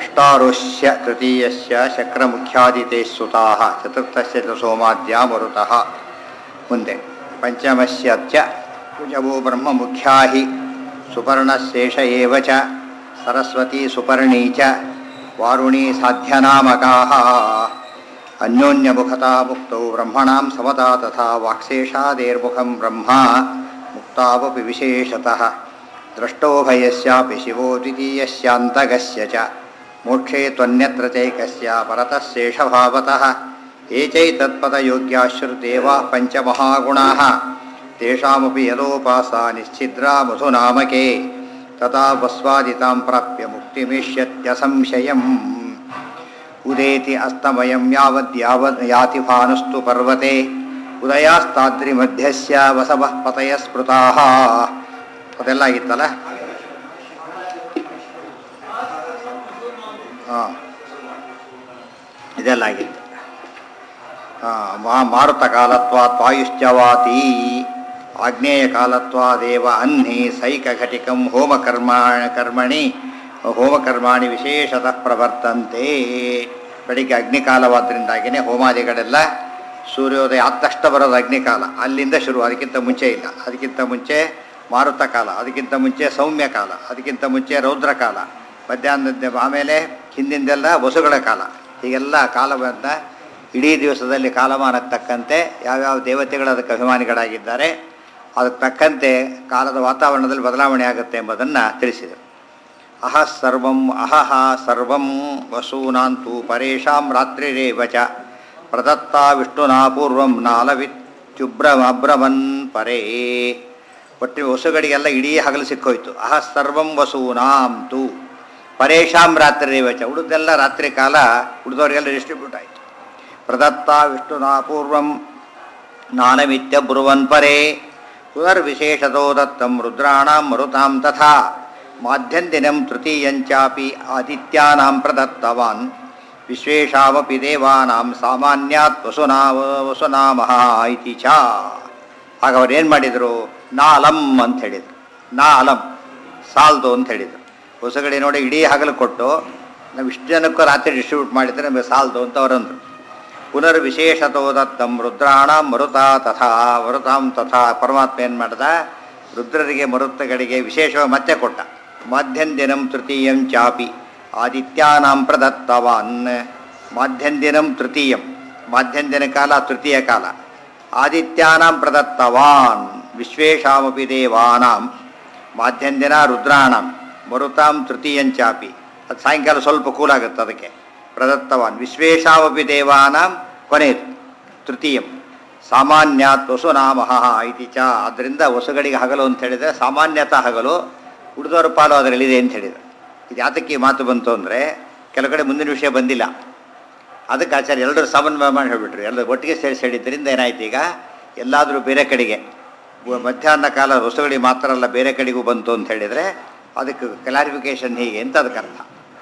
ಅಷ್ಟಾರುಷ್ಯ ತೃತೀಯಸ್ಯ ಶಕ್ರಮುಖ್ಯಾದಿತೆ ಸುತಾಃ ಚತುರ್ಥಸ್ಯ ಚ ಸೋಮಾದ್ಯ ಮರುತಃ ಮುಂದೆ ಪಂಚಮಸ್ಯ ಚ ಕುಜವೋ ಬ್ರಹ್ಮಮುಖ್ಯಾ ಹಿ ಸುಪರ್ಣಶೇಷ ಏವ ಚ ಸರಸ್ವತಿ ಸುಪರ್ಣೀ ಚ ವಾರುಣೀ ಸಾಧ್ಯನಾಮಕಾಃ ಅನ್ಯೋನ್ಯಮುಖತಾ ಮುಕ್ತೌ ಬ್ರಹ್ಮಣಾಂ ಸಮತಾ ತಥಾ ವಾಕ್ಶೇಷಾದೇರ್ಮುಖಂ ಬ್ರಹ್ಮ ಮುಕ್ತಾವಪಿ ವಿಶೇಷತಃ द्रष्टोभयस्यापि शिवो द्वितीयस्यान्तगस्य च मोक्षे त्वन्यत्र चैकस्य परतः शेषभावतः ये चैतत्पदयोग्या श्रुतेवा पञ्चमहागुणाः तेषामपि यदोपासा निश्चिद्रा मधुनामके तथा वस्वादितां प्राप्य मुक्तिमिष्यत्यसंशयम् उदेति अस्तमयं यावद्यावद् याति भानुस्तु पर्वते उदयास्ताद्रिमध्यस्य वसवः पतयः स्मृताः ಅದೆಲ್ಲ ಆಗಿತ್ತಲ್ಲ ಹಾಂ ಇದೆಲ್ಲ ಆಗಿತ್ತು ಮಾ ಮಾರುತ ಕಾಲತ್ವಾತ್ ವಾಯುಶ್ಚವಾತಿ ಆಗ್ನೇಯ ಕಾಲತ್ವಾದೇವ ಅಹ್ನಿ ಸೈಕ ಘಟಿಕಂ ಹೋಮಕರ್ಮ ಕರ್ಮಣಿ ಹೋಮಕರ್ಮಾಣಿ ವಿಶೇಷತಃ ಪ್ರವರ್ತಂತೆ ಬೆಳಿಗ್ಗೆ ಅಗ್ನಿಕಾಲವಾದ್ದರಿಂದಾಗಿಯೇ ಹೋಮಾದಿಗಳೆಲ್ಲ ಸೂರ್ಯೋದಯ ಆದ ತಕ್ಷಣ ಬರೋದು ಅಗ್ನಿಕಾಲ ಅಲ್ಲಿಂದ ಶುರು ಅದಕ್ಕಿಂತ ಮುಂಚೆ ಇಲ್ಲ ಅದಕ್ಕಿಂತ ಮುಂಚೆ ಮಾರುತ ಕಾಲ ಅದಕ್ಕಿಂತ ಮುಂಚೆ ಸೌಮ್ಯ ಕಾಲ ಅದಕ್ಕಿಂತ ಮುಂಚೆ ರೌದ್ರ ಕಾಲ ಮಧ್ಯಾಹ್ನದ ಆಮೇಲೆ ಹಿಂದಿಂದೆಲ್ಲ ವಸುಗಳ ಕಾಲ ಹೀಗೆಲ್ಲ ಕಾಲವನ್ನು ಇಡೀ ದಿವಸದಲ್ಲಿ ಕಾಲಮಾನಕ್ಕೆ ತಕ್ಕಂತೆ ಯಾವ್ಯಾವ ದೇವತೆಗಳು ಅದಕ್ಕೆ ಅಭಿಮಾನಿಗಳಾಗಿದ್ದಾರೆ ಅದಕ್ಕೆ ತಕ್ಕಂತೆ ಕಾಲದ ವಾತಾವರಣದಲ್ಲಿ ಬದಲಾವಣೆ ಆಗುತ್ತೆ ಎಂಬುದನ್ನು ತಿಳಿಸಿದರು ಅಹ ಸರ್ವಂ ಅಹಹ ಸರ್ವಂ ವಸೂನಾಂತು ಪರೇಶಾಂ ರಾತ್ರಿರೇವ ಚ ಪ್ರದತ್ತ ವಿಷ್ಣುನಾ ಪೂರ್ವಂ ನಾಲವಿತ್ಯುಬ್ರಮಬ್ರಮನ್ ಪರೇ ಒಟ್ಟು ವಸುಗಳಿಗೆಲ್ಲ ಇಡೀ ಹಗಲು ಸಿಕ್ಕೋಯ್ತು ಅಹ ಸರ್ವಂ ವಸೂನಾಂ ತು ಪರೇಶಾಂ ರಾತ್ರಿ ರೇವಚ ಉಳಿದೆಲ್ಲ ರಾತ್ರಿ ಕಾಲ ಉಳಿದವರಿಗೆಲ್ಲ ಡಿಸ್ಟ್ರಿಬ್ಯೂಟ್ ಆಯಿತು ಪ್ರದತ್ತ ವಿಷ್ಣುನಾ ಪೂರ್ವಂ ನಾನಮಿತ್ಯ ಬ್ರುವನ್ ಪರೇ ಪುನರ್ವಿಶೇಷತೋ ದತ್ತಂ ರುದ್ರಾಣಾಂ ಮರುತಾಂ ತಥಾ ಮಾಧ್ಯಂದಿನಂ ತೃತೀಯಂಚಾಪಿ ಆದಿತ್ಯಾನಾಂ ಪ್ರದತ್ತವಾನ್ ವಿಶ್ವೇಶಾವಪಿ ದೇವಾನಾಂ ಸಾಮಾನ್ಯಾತ್ ವಸುನಾ ವಸುನಾಮಹ ಇತಿ ಚ ಆಗ ಅವ್ರು ಏನು ಮಾಡಿದರು ನಾಲಂ ಅಂತ ಹೇಳಿದರು ನಾಲಂ ಸಾಲ್ದು ಅಂತ ಹೇಳಿದರು ಹೊಸಗಡೆ ನೋಡಿ ಇಡೀ ಹಗಲು ಕೊಟ್ಟು ನಾವು ಇಷ್ಟು ಜನಕ್ಕೂ ರಾತ್ರಿ ಡಿಸ್ಟ್ರಿಬ್ಯೂಟ್ ಮಾಡಿದರೆ ನಮಗೆ ಸಾಲ್ದು ಅಂತ ಅವರಂದರು ಪುನರ್ವಿಶೇಷತೋ ದತ್ತಂ ರುದ್ರಾಣ ಮರುತಾ ತಥಾ ಮರುತಾಂ ತಥಾ ಪರಮಾತ್ಮ ಏನು ಮಾಡ್ದ ರುದ್ರರಿಗೆ ಮರುತಗಳಿಗೆ ವಿಶೇಷವಾಗಿ ಮತ್ತೆ ಕೊಟ್ಟ ಮಾಧ್ಯಂದಿನಂ ತೃತೀಯಂ ಚಾಪಿ ಆದಿತ್ಯಾನಾಂ ಪ್ರದತ್ತವಾನ್ ಮಾಧ್ಯಂದಿನಂ ತೃತೀಯಂ ಮಾಧ್ಯಂದಿನ ಕಾಲ ತೃತೀಯ ಕಾಲ ಆದಿತ್ಯಾನಾಂ ಪ್ರದತ್ತವಾನ್ ವಿಶ್ವೇಶಾಮಪಿ ದೇವಾನಾಂ ಮಾಧ್ಯಂದಿನ ರುದ್ರಾಣಂ ಮರುತಾಂ ತೃತೀಯಂಚಾಪಿ ಅದು ಸಾಯಂಕಾಲ ಸ್ವಲ್ಪ ಕೂಲಾಗುತ್ತೆ ಅದಕ್ಕೆ ಪ್ರದತ್ತವಾನ್ ವಿಶ್ವೇಶಾವಪಿ ದೇವಾನಾಂ ಕೊನೆಯದು ತೃತೀಯಂ ಸಾಮಾನ್ಯಾತ್ ವಸುನಾಮಹ ಇತಿ ಚ ಆದ್ದರಿಂದ ವಸುಗಳಿಗೆ ಹಗಲು ಅಂತ ಹೇಳಿದರೆ ಸಾಮಾನ್ಯತಃ ಹಗಲು ಉಳಿದವರ ಪಾಲು ಅದರಲ್ಲಿದೆ ಅಂತ ಹೇಳಿದರು ಇದು ಯಾತಕ್ಕೆ ಈ ಮಾತು ಬಂತು ಅಂದರೆ ಕೆಲವು ಕಡೆ ಮುಂದಿನ ವಿಷಯ ಬಂದಿಲ್ಲ ಅದಕ್ಕೆ ಆಚಾರ್ಯ ಎಲ್ಲರೂ ಸಮನ್ವಯ ಮಾಡಿ ಹೇಳಿಬಿಟ್ರು ಎಲ್ಲರೂ ಒಟ್ಟಿಗೆ ಸೇರಿಸಿ ಹೇಳಿದ್ದರಿಂದ ಏನಾಯ್ತು ಈಗ ಎಲ್ಲಾದರೂ ಬೇರೆ ಕಡೆಗೆ ಮಧ್ಯಾಹ್ನ ಕಾಲ ಹೊಸಗಳಿಗೆ ಮಾತ್ರ ಅಲ್ಲ ಬೇರೆ ಕಡೆಗೂ ಬಂತು ಅಂತ ಹೇಳಿದರೆ ಅದಕ್ಕೆ ಕ್ಲಾರಿಫಿಕೇಶನ್ ಹೀಗೆ ಅಂತ ಅದಕ್ಕೆ ಅರ್ಥ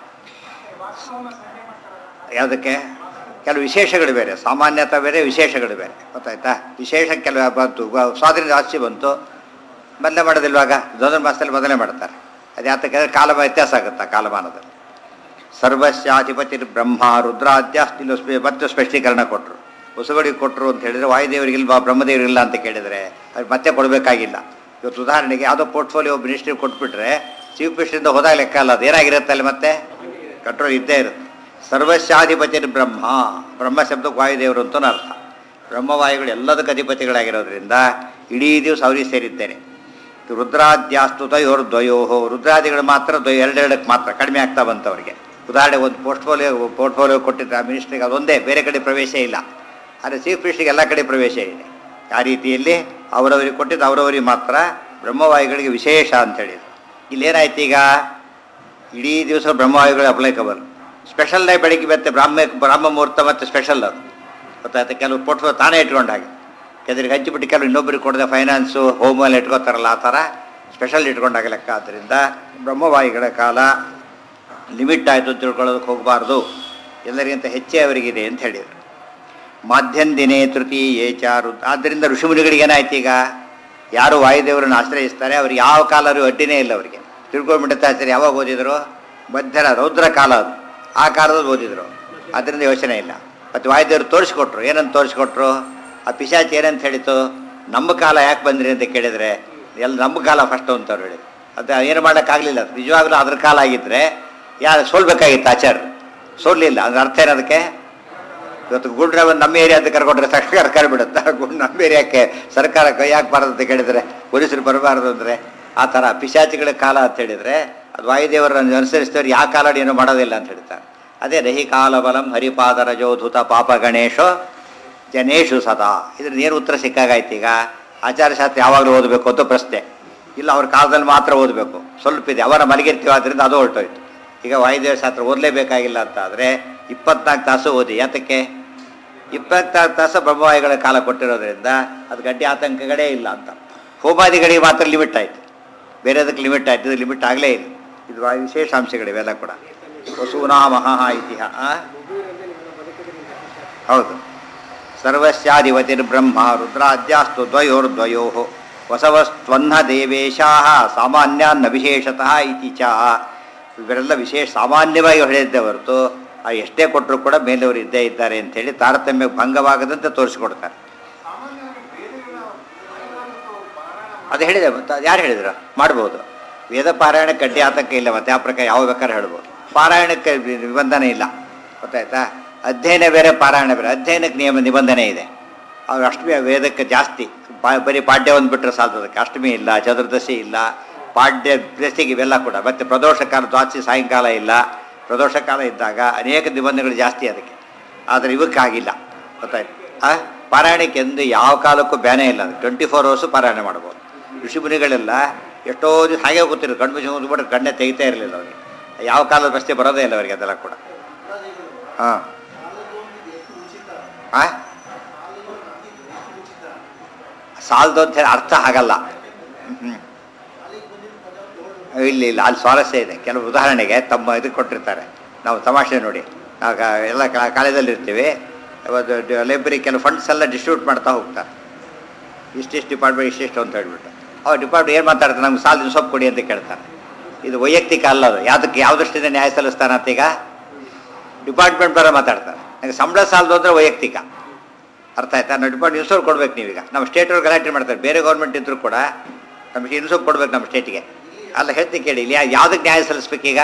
ಯಾವುದಕ್ಕೆ ಕೆಲವು ವಿಶೇಷಗಳು ಬೇರೆ ಸಾಮಾನ್ಯತ ಬೇರೆ ವಿಶೇಷಗಳು ಬೇರೆ ಗೊತ್ತಾಯ್ತಾ ವಿಶೇಷ ಕೆಲವು ಬಂತು ಸ್ವಾತಂತ್ರ್ಯ ಜಾಸ್ತಿ ಬಂತು ಬದಲೇ ಮಾಡೋದಿಲ್ವಾಗ ದ್ವಂದ್ರ ಮಾಸದಲ್ಲಿ ಬದಲೇ ಮಾಡ್ತಾರೆ ಅದು ಯಾತಕ್ಕೆ ಕಾಲ ವ್ಯತ್ಯಾಸ ಆಗುತ್ತೆ ಕಾಲಮಾನದಲ್ಲಿ ಸರ್ವಸ್ಯಾಧಿಪತಿ ಬ್ರಹ್ಮ ರುದ್ರಾದ್ಯಾಸ್ತಿಲು ಮತ್ತೆ ಸ್ಪಷ್ಟೀಕರಣ ಕೊಟ್ಟರು ಹೊಸಗಳಿಗೆ ಕೊಟ್ಟರು ಅಂತ ಹೇಳಿದರೆ ವಾಯುದೇವರಿಗಿಲ್ವಾ ಬ್ರಹ್ಮದೇವರಿಗಿಲ್ಲ ಅಂತ ಕೇಳಿದರೆ ಅದು ಮತ್ತೆ ಕೊಡಬೇಕಾಗಿಲ್ಲ ಇವತ್ತು ಉದಾಹರಣೆಗೆ ಯಾವುದೋ ಪೋರ್ಟ್ಫೋಲಿಯೋ ಮಿನಿಸ್ಟ್ರಿ ಕೊಟ್ಬಿಟ್ರೆ ಚೀಫ್ ಮಿನಿಸ್ಟ್ರಿಂದ ಹೋದಾಗ ಲೆಕ್ಕ ಅಲ್ಲ ಅದು ಏನಾಗಿರುತ್ತೆ ಅಲ್ಲಿ ಮತ್ತೆ ಕಂಟ್ರೋಲ್ ಇದ್ದೇ ಇರುತ್ತೆ ಸರ್ವಸ್ಯಾಧಿಪತಿ ಬ್ರಹ್ಮ ಬ್ರಹ್ಮ ಶಬ್ದಕ್ಕೆ ವಾಯುದೇವರು ಅಂತಲೂ ಅರ್ಥ ಬ್ರಹ್ಮವಾಯುಗಳು ಎಲ್ಲದಕ್ಕೆ ಅಧಿಪತಿಗಳಾಗಿರೋದ್ರಿಂದ ಇಡೀ ದಿವಸ ಅವರಿಗೆ ಸೇರಿದ್ದೇನೆ ರುದ್ರಾದ್ಯಾಸ್ತುತಯೋರ್ದ್ವಯೋ ರುದ್ರಾದಿಗಳು ಮಾತ್ರ ದ್ವಯ ಎರಡೆರಡಕ್ಕೆ ಮಾತ್ರ ಕಡಿಮೆ ಆಗ್ತಾ ಬಂತು ಅವರಿಗೆ ಉದಾಹರಣೆ ಒಂದು ಪೋರ್ಟ್ಫೋಲಿಯೋ ಪೋರ್ಟ್ಫೋಲಿಯೋ ಕೊಟ್ಟಿದ್ರೆ ಆ ಮಿನಿಸ್ಟ್ರಿಗೆ ಅದೊಂದೇ ಬೇರೆ ಕಡೆ ಪ್ರವೇಶ ಇಲ್ಲ ಆದರೆ ಚೀಫ್ ಮಿನಿಸ್ಟ್ರಿಗೆ ಎಲ್ಲ ಕಡೆ ಪ್ರವೇಶ ಇದೆ ಆ ರೀತಿಯಲ್ಲಿ ಅವರವರಿಗೆ ಕೊಟ್ಟಿದ್ದು ಅವರವರಿಗೆ ಮಾತ್ರ ಬ್ರಹ್ಮವಾಯುಗಳಿಗೆ ವಿಶೇಷ ಅಂತ ಹೇಳಿದ್ರು ಇಲ್ಲೇನಾಯ್ತು ಈಗ ಇಡೀ ದಿವಸ ಬ್ರಹ್ಮವಾಯುಗಳು ಅಪ್ಲೈಕಬಲ್ ಸ್ಪೆಷಲ್ ಡೇ ಬೆಳಿಗ್ಗೆ ಮತ್ತೆ ಬ್ರಾಹ್ಮ ಬ್ರಾಹ್ಮ ಮುಹೂರ್ತ ಮತ್ತು ಸ್ಪೆಷಲ್ ಅದು ಗೊತ್ತಾಯ್ತು ಕೆಲವು ಪೋರ್ಟ್ಫೋಲಿಯೋ ತಾನೇ ಇಟ್ಕೊಂಡ ಹಾಗೆ ಕೆದರಿಗೆ ಹಂಚಿಬಿಟ್ಟು ಕೆಲವು ಇನ್ನೊಬ್ಬರಿಗೆ ಕೊಡದೆ ಫೈನಾನ್ಸು ಹೋಮಲ್ಲಿ ಇಟ್ಕೋತಾರಲ್ಲ ಆ ಥರ ಸ್ಪೆಷಲ್ ಇಟ್ಕೊಂಡಾಗ ಲೆಕ್ಕ ಆದ್ದರಿಂದ ಬ್ರಹ್ಮವಾಯುಗಳ ಕಾಲ ಲಿಮಿಟ್ ಆಯಿತು ಅಂತ ತಿಳ್ಕೊಳ್ಳೋದಕ್ಕೆ ಹೋಗಬಾರ್ದು ಎಲ್ಲರಿಗಿಂತ ಹೆಚ್ಚೇ ಅವರಿಗಿದೆ ಅಂತ ಹೇಳಿದರು ಮಾಧ್ಯಂದಿನೇ ತೃತೀಯೇ ಚಾರು ಆದ್ದರಿಂದ ಋಷಿಮುನಿಗಳಿಗೆ ಏನಾಯ್ತು ಈಗ ಯಾರು ವಾಯುದೇವರನ್ನು ಆಶ್ರಯಿಸ್ತಾರೆ ಅವ್ರಿಗೆ ಯಾವ ಕಾಲರೂ ಅಡ್ಡಿನೇ ಇಲ್ಲ ಅವರಿಗೆ ತಿಳ್ಕೊಂಡ್ಬಿಡುತ್ತೆ ಆಚಾರ್ಯ ಯಾವಾಗ ಓದಿದ್ರು ಮಧ್ಯರ ರೌದ್ರ ಕಾಲ ಅದು ಆ ಕಾಲದಲ್ಲಿ ಓದಿದ್ರು ಅದರಿಂದ ಯೋಚನೆ ಇಲ್ಲ ಮತ್ತು ವಾಯುದೇವರು ತೋರಿಸ್ಕೊಟ್ರು ಏನಂತ ತೋರಿಸ್ಕೊಟ್ರು ಆ ಪಿಶಾಚಿ ಏನಂತ ಹೇಳಿತು ನಮ್ಮ ಕಾಲ ಯಾಕೆ ಬಂದ್ರಿ ಅಂತ ಕೇಳಿದರೆ ಎಲ್ಲ ನಮ್ಮ ಕಾಲ ಫಸ್ಟು ಅಂತ ಅವ್ರು ಹೇಳಿದ್ರು ಅದು ಏನು ಮಾಡೋಕ್ಕಾಗಲಿಲ್ಲ ನಿಜವಾಗ್ಲೂ ಅದ್ರ ಕಾಲ ಆಗಿದ್ದರೆ ಯಾರು ಸೋಲ್ಬೇಕಾಗಿತ್ತು ಆಚಾರ್ಯರು ಸೋಲ್ಲಿಲ್ಲ ಅದ್ರ ಅರ್ಥ ಏನದಕ್ಕೆ ಇವತ್ತು ಗುಡ್ರ ಒಂದು ನಮ್ಮ ಏರಿಯಾದ ಕರ್ಕೊಂಡ್ರೆ ಸರ್ಕಾರ ಕರ್ಬಿಡುತ್ತೆ ಗುಡ್ ನಮ್ಮ ಏರಿಯಾಕ್ಕೆ ಸರ್ಕಾರ ಕೈ ಹಾಕ್ಬಾರ್ದು ಅಂತ ಕೇಳಿದರೆ ಪೊಲೀಸರು ಬರಬಾರ್ದು ಅಂದರೆ ಆ ಥರ ಪಿಶಾಚಿಗಳ ಕಾಲ ಅಂತ ಹೇಳಿದರೆ ಅದು ವಾಯುದೇವರನ್ನು ಅನುಸರಿಸಿದವ್ರು ಯಾವ ಕಾಲ ಏನು ಮಾಡೋದಿಲ್ಲ ಅಂತ ಹೇಳ್ತಾರೆ ಅದೇ ರಹಿ ಕಾಲ ಬಲಂ ಹರಿಪಾದರಜೋಧುತ ಪಾಪ ಗಣೇಶೋ ಜನೇಶು ಸದಾ ಇದ್ರ ಏನು ಉತ್ತರ ಸಿಕ್ಕಾಗಾಯ್ತು ಈಗ ಆಚಾರಶಾಸ್ತ್ರ ಯಾವಾಗಲೂ ಓದಬೇಕು ಅಂತ ಪ್ರಶ್ನೆ ಇಲ್ಲ ಅವ್ರ ಕಾಲದಲ್ಲಿ ಮಾತ್ರ ಓದಬೇಕು ಸ್ವಲ್ಪ ಇದೆ ಅವರ ಮಲಗಿರ್ತೀವಿ ಆದ್ದರಿಂದ ಅದು ಹೊರಟೋಯ್ತು ಈಗ ವಾಯುದೇವ ಶಾಸ್ತ್ರ ಓದಲೇಬೇಕಾಗಿಲ್ಲ ಅಂತ ಆದರೆ ಇಪ್ಪತ್ನಾಲ್ಕು ತಾಸು ಓದಿ ಯಾತಕ್ಕೆ ಇಪ್ಪತ್ನಾಲ್ಕು ತಾಸು ಬ್ರಹ್ಮವಾಯುಗಳ ಕಾಲ ಕೊಟ್ಟಿರೋದ್ರಿಂದ ಅದು ಗಡ್ಡೆ ಆತಂಕಗಳೇ ಇಲ್ಲ ಅಂತ ಹೋಮಾದಿಗಳಿಗೆ ಮಾತ್ರ ಲಿಮಿಟ್ ಆಯಿತು ಬೇರೆದಕ್ಕೆ ಲಿಮಿಟ್ ಆಯ್ತು ಇದು ಲಿಮಿಟ್ ಆಗಲೇ ಇಲ್ಲ ಇದು ವಾ- ವಿಶೇಷಾಂಶಗಳಿವೆಲ್ಲ ಕೂಡ ವಸೂನಾ ಮಹಾ ಇತಿಹಾಸ ಹೌದು ಸರ್ವಸ್ಯಾಧಿಪತಿರ್ಬ್ರಹ್ಮ ರುದ್ರಾದ್ಯಾಸ್ತು ದ್ವಯೋರ್ದ್ವಯೋ ವಸವಸ್ತ್ವನ್ನ ದೇವೇಶಾ ಸಾಮಾನ್ಯಾನ್ನ ವಿಶೇಷತಃ ಇತಿ ಚ ಇವರೆಲ್ಲ ವಿಶೇಷ ಸಾಮಾನ್ಯವಾಗಿ ಹೇಳಿದ್ದೆ ಹೊರತು ಆ ಎಷ್ಟೇ ಕೊಟ್ಟರು ಕೂಡ ಮೇಲೆಯವರು ಇದ್ದೇ ಇದ್ದಾರೆ ಅಂತೇಳಿ ತಾರತಮ್ಯ ಭಂಗವಾಗದಂತೆ ತೋರಿಸ್ಕೊಡ್ತಾರೆ ಅದು ಹೇಳಿದೆ ಮತ್ತೆ ಅದು ಯಾರು ಹೇಳಿದ್ರು ಮಾಡ್ಬೋದು ವೇದ ಪಾರಾಯಣ ಕಡ್ಡಿ ಆತಂಕ ಇಲ್ಲ ಮತ್ತೆ ಆ ಪ್ರಕಾರ ಯಾವ ಬೇಕಾದ್ರೆ ಹೇಳ್ಬೋದು ಪಾರಾಯಣಕ್ಕೆ ನಿಬಂಧನೆ ಇಲ್ಲ ಗೊತ್ತಾಯ್ತಾ ಅಧ್ಯಯನ ಬೇರೆ ಪಾರಾಯಣ ಬೇರೆ ಅಧ್ಯಯನಕ್ಕೆ ನಿಯಮ ನಿಬಂಧನೆ ಇದೆ ಅವ್ರು ಅಷ್ಟಮಿ ವೇದಕ್ಕೆ ಜಾಸ್ತಿ ಬಾ- ಬರೀ ಪಾಡ್ಯ ಒಂದು ಬಿಟ್ಟರೆ ಸಾಲದಕ್ಕೆ ಅಷ್ಟಮಿ ಇಲ್ಲ ಚತುರ್ದಶಿ ಇಲ್ಲ ಪಾಡ್ಯ ದಶಿಗೆ ಇವೆಲ್ಲ ಕೂಡ ಮತ್ತೆ ಪ್ರದೋಷ ಕಾಲ ದ್ವಾದಶಿ ಸಾಯಂಕಾಲ ಇಲ್ಲ ಪ್ರದೋಷ ಕಾಲ ಇದ್ದಾಗ ಅನೇಕ ನಿಬಂಧನೆಗಳು ಜಾಸ್ತಿ ಅದಕ್ಕೆ ಆದರೆ ಇವಕ್ಕಾಗಿಲ್ಲ ಗೊತ್ತಾಯ್ತು ಆ ಪಾರಾಯಣಕ್ಕೆ ಎಂದು ಯಾವ ಕಾಲಕ್ಕೂ ಬ್ಯಾನೇ ಇಲ್ಲ ಟ್ವೆಂಟಿ ಫೋರ್ ಅವರ್ಸು ಪಾರಾಯಣ ಮಾಡ್ಬೋದು ಋಷಿಮುನಿಗಳೆಲ್ಲ ಎಷ್ಟೋ ದಿವಸ ಹಾಗೆ ಗೊತ್ತಿರೋ ಕಣ್ಣು ಮುಚ್ಚಿ ಹೋಗ್ಬಿಟ್ರೆ ಕಣ್ಣೆ ತೆಗಿತಾ ಇರಲಿಲ್ಲ ಅವರಿಗೆ ಯಾವ ಕಾಲದ ಪ್ರಶ್ನೆ ಬರೋದೇ ಇಲ್ಲ ಅವರಿಗೆ ಅದೆಲ್ಲ ಕೂಡ ಹಾಂ ಆ ಸಾಲದು ಅಂತ ಹೇಳಿ ಅರ್ಥ ಆಗಲ್ಲ ಹ್ಞೂ ಇಲ್ಲ ಇಲ್ಲ ಅಲ್ಲಿ ಸ್ವಾರಸ್ಯ ಇದೆ ಕೆಲವು ಉದಾಹರಣೆಗೆ ತಮ್ಮ ಇದು ಕೊಟ್ಟಿರ್ತಾರೆ ನಾವು ತಮಾಷೆ ನೋಡಿ ನಾವು ಕಾ- ಎಲ್ಲ ಕಾ- ಕಾಲೇಜಲ್ಲಿ ಇರ್ತೀವಿ ಅವತ್ತು ಲೈಬ್ರರಿ ಕೆಲವು ಫಂಡ್ಸ್ ಎಲ್ಲ ಡಿಸ್ಟ್ರಿಬ್ಯೂಟ್ ಮಾಡ್ತಾ ಹೋಗ್ತಾರೆ ಇಷ್ಟಿಷ್ಟು ಡಿಪಾರ್ಟ್ಮೆಂಟ್ ಇಷ್ಟಿಷ್ಟು ಅಂತ ಹೇಳ್ಬಿಟ್ಟು ಅವ್ರು ಡಿಪಾರ್ಟ್ಮೆಂಟ್ ಏನು ಮಾತಾಡ್ತಾರೆ ನಮ್ಗೆ ಸಾಲದ ಸೊಪ್ಪು ಕೊಡಿ ಅಂತ ಕೇಳ್ತಾರೆ ಇದು ವೈಯಕ್ತಿಕ ಅಲ್ಲ ಅದು ಯಾವುದಕ್ಕೆ ಯಾವ ದೃಷ್ಟಿಯಿಂದ ನ್ಯಾಯ ಸಲ್ಲಿಸ್ತಾನೆ ಅಂತ ಈಗ ಡಿಪಾರ್ಟ್ಮೆಂಟ್ ಬರೋ ಮಾತಾಡ್ತಾರೆ ನನಗೆ ಸಂಬಳ ಸಾಲದು ಅಂದರೆ ವೈಯಕ್ತಿಕ ಅರ್ಥ ಆಯ್ತಾ ನಾವು ಡಿಪಾರ್ಟ್ಮೆಂಟ್ ಇನ್ಸೂರ್ ಕೊಡ್ಬೇಕು ನೀವೀಗ ನಮ್ಮ ಸ್ಟೇಟವ್ರು ಗಲಾಟೆ ಮಾಡ್ತಾರೆ ಬೇರೆ ಗೌರ್ಮೆಂಟ್ ಇದ್ದರೂ ಕೂಡ ನಮಗೆ ಇನ್ಸೂರ್ ಕೊಡ್ಬೇಕು ನಮ್ಮ ಸ್ಟೇಟಿಗೆ ಅಲ್ಲ ಹೇಳ್ತೀನಿ ಕೇಳಿ ಇಲ್ಲಿ ಯಾ- ಯಾವುದಕ್ಕೆ ನ್ಯಾಯ ಸಲ್ಲಿಸ್ಬೇಕೀಗ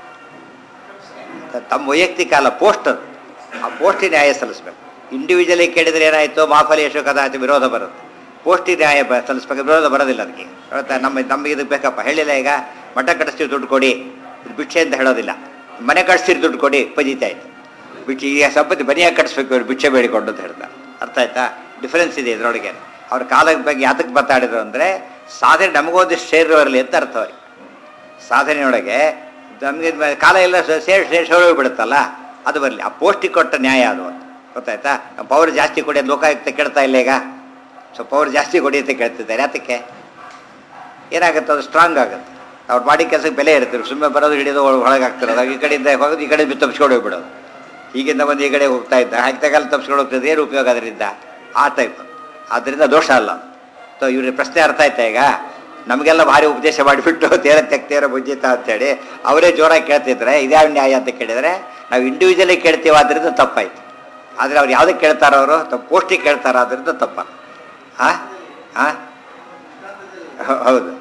ತಮ್ಮ ವೈಯಕ್ತಿಕ ಅಲ್ಲ ಪೋಸ್ಟ್ ಅದು ಆ ಪೋಸ್ಟಿಗೆ ನ್ಯಾಯ ಸಲ್ಲಿಸ್ಬೇಕು ಇಂಡಿವಿಜುವಲಿ ಕೇಳಿದ್ರೆ ಏನಾಯಿತು ಮಾಫಲಿ ಯಶೋ ಕದಾಚ ವಿರೋಧ ಬರುತ್ತೆ ಪೋಸ್ಟಿಗೆ ನ್ಯಾಯ ಬ- ಸಲ್ಲಿಸ್ಬೇಕು ವಿರೋಧ ಬರೋದಿಲ್ಲ ಅದಕ್ಕೆ ಗೊತ್ತಾ ನಮ್ಮ ನಮಗೆ ಇದಕ್ಕೆ ಬೇಕಪ್ಪ ಹೇಳಿಲ್ಲ ಈಗ ಮಠ ಕಟ್ಟಿಸ್ತೀವಿ ದುಡ್ಡು ಕೊಡಿ ಇದು ಭಿಕ್ಷೆ ಅಂತ ಹೇಳೋದಿಲ್ಲ ಮನೆ ಕಟ್ಟಿಸ್ತೀರಿ ದುಡ್ಡು ಕೊಡಿ ಪಜಿತ ಆಯ್ತು ಬಿಟ್ಟು ಈಗ ಸಂಪತ್ತಿ ಮನೆಯಾಗಿ ಕಟ್ಟಿಸ್ಬೇಕು ಇವ್ರು ಭಿಕ್ಷೆ ಬೇಡಿಕೊಂಡು ಅಂತ ಹೇಳ್ತಾರೆ ಅರ್ಥ ಆಯ್ತಾ ಡಿಫರೆನ್ಸ್ ಇದೆ ಇದರೊಳಗೆ ಅವ್ರ ಕಾಲದ ಬಗ್ಗೆ ಯಾತಕ್ಕೆ ಮಾತಾಡಿದ್ರು ಅಂದರೆ ಸಾಧನೆ ನಮಗೊಂದಿಷ್ಟು ಶೇರ್ ಇರಲಿ ಅಂತ ಅರ್ಥ ಅವ್ರಿಗೆ ಸಾಧನೆಯೊಳಗೆ ನಮಗೆ ಕಾಲ ಎಲ್ಲ ಸೇರ್ ಸೇರ್ ಬಿಡುತ್ತಲ್ಲ ಅದು ಬರಲಿ ಆ ಪೋಸ್ಟಿಗೆ ಕೊಟ್ಟ ನ್ಯಾಯ ಅದು ಅಂತ ಗೊತ್ತಾಯ್ತಾ ಪವರ್ ಜಾಸ್ತಿ ಕೊಡಿ ಅಂತ ಲೋಕಾಯುಕ್ತ ಕೇಳ್ತಾ ಇಲ್ಲ ಈಗ ಸೊ ಪವರ್ ಜಾಸ್ತಿ ಕೊಡಿ ಅಂತ ಕೇಳ್ತಿದ್ದಾರೆ ಯಾತಕ್ಕೆ ಏನಾಗುತ್ತೆ ಅದು ಸ್ಟ್ರಾಂಗ್ ಆಗುತ್ತೆ ಅವ್ರು ಮಾಡಿ ಕೆಲಸಕ್ಕೆ ಬೆಲೆ ಇರ್ತೀರಿ ಸುಮ್ಮನೆ ಬರೋದು ಹಿಡಿದು ಒಳಗೆ ಆಗ್ತಿರೋದು ಈ ಕಡೆಯಿಂದ ಹೋಗೋದು ಈ ಕಡೆ ತಪ್ಪಿಸ್ಕೊಂಡು ಹೋಗ್ಬಿಡೋದು ಈಗಿಂದ ಬಂದು ಈ ಕಡೆ ಹೋಗ್ತಾ ಇದ್ದ ಹಾಕಿದಾಗಲ್ಲಿ ತಪ್ಪಿಸ್ಕೊಂಡು ಹೋಗ್ತದೆ ಏನು ಉಪಯೋಗ ಅದರಿಂದ ಆ ಟೈಪ್ ಆದ್ದರಿಂದ ದೋಷ ಅಲ್ಲ ಸೊ ಇವ್ರ ಪ್ರಶ್ನೆ ಅರ್ಥ ಆಯ್ತಾ ಈಗ ನಮಗೆಲ್ಲ ಭಾರಿ ಉಪದೇಶ ಮಾಡಿಬಿಟ್ಟು ತೇರ ತೆಗ್ತೇರ ಬುಜ್ಜಿತ ಅಂತೇಳಿ ಅವರೇ ಜೋರಾಗಿ ಕೇಳ್ತಿದ್ರೆ ಇದ್ಯಾವ ನ್ಯಾಯ ಅಂತ ಕೇಳಿದರೆ ನಾವು ಇಂಡಿವಿಜುವಲಿ ಕೇಳ್ತೀವಿ ಆದ್ದರಿಂದ ತಪ್ಪಾಯ್ತು ಆದರೆ ಅವ್ರು ಯಾವುದಕ್ಕೆ ಕೇಳ್ತಾರೋ ಅವರು ತಪ್ಪು ಪೋಸ್ಟಿಗೆ ಕೇಳ್ತಾರ ಅದರಿಂದ ತಪ್ಪ ಹಾಂ ಹಾಂ ಹೌದು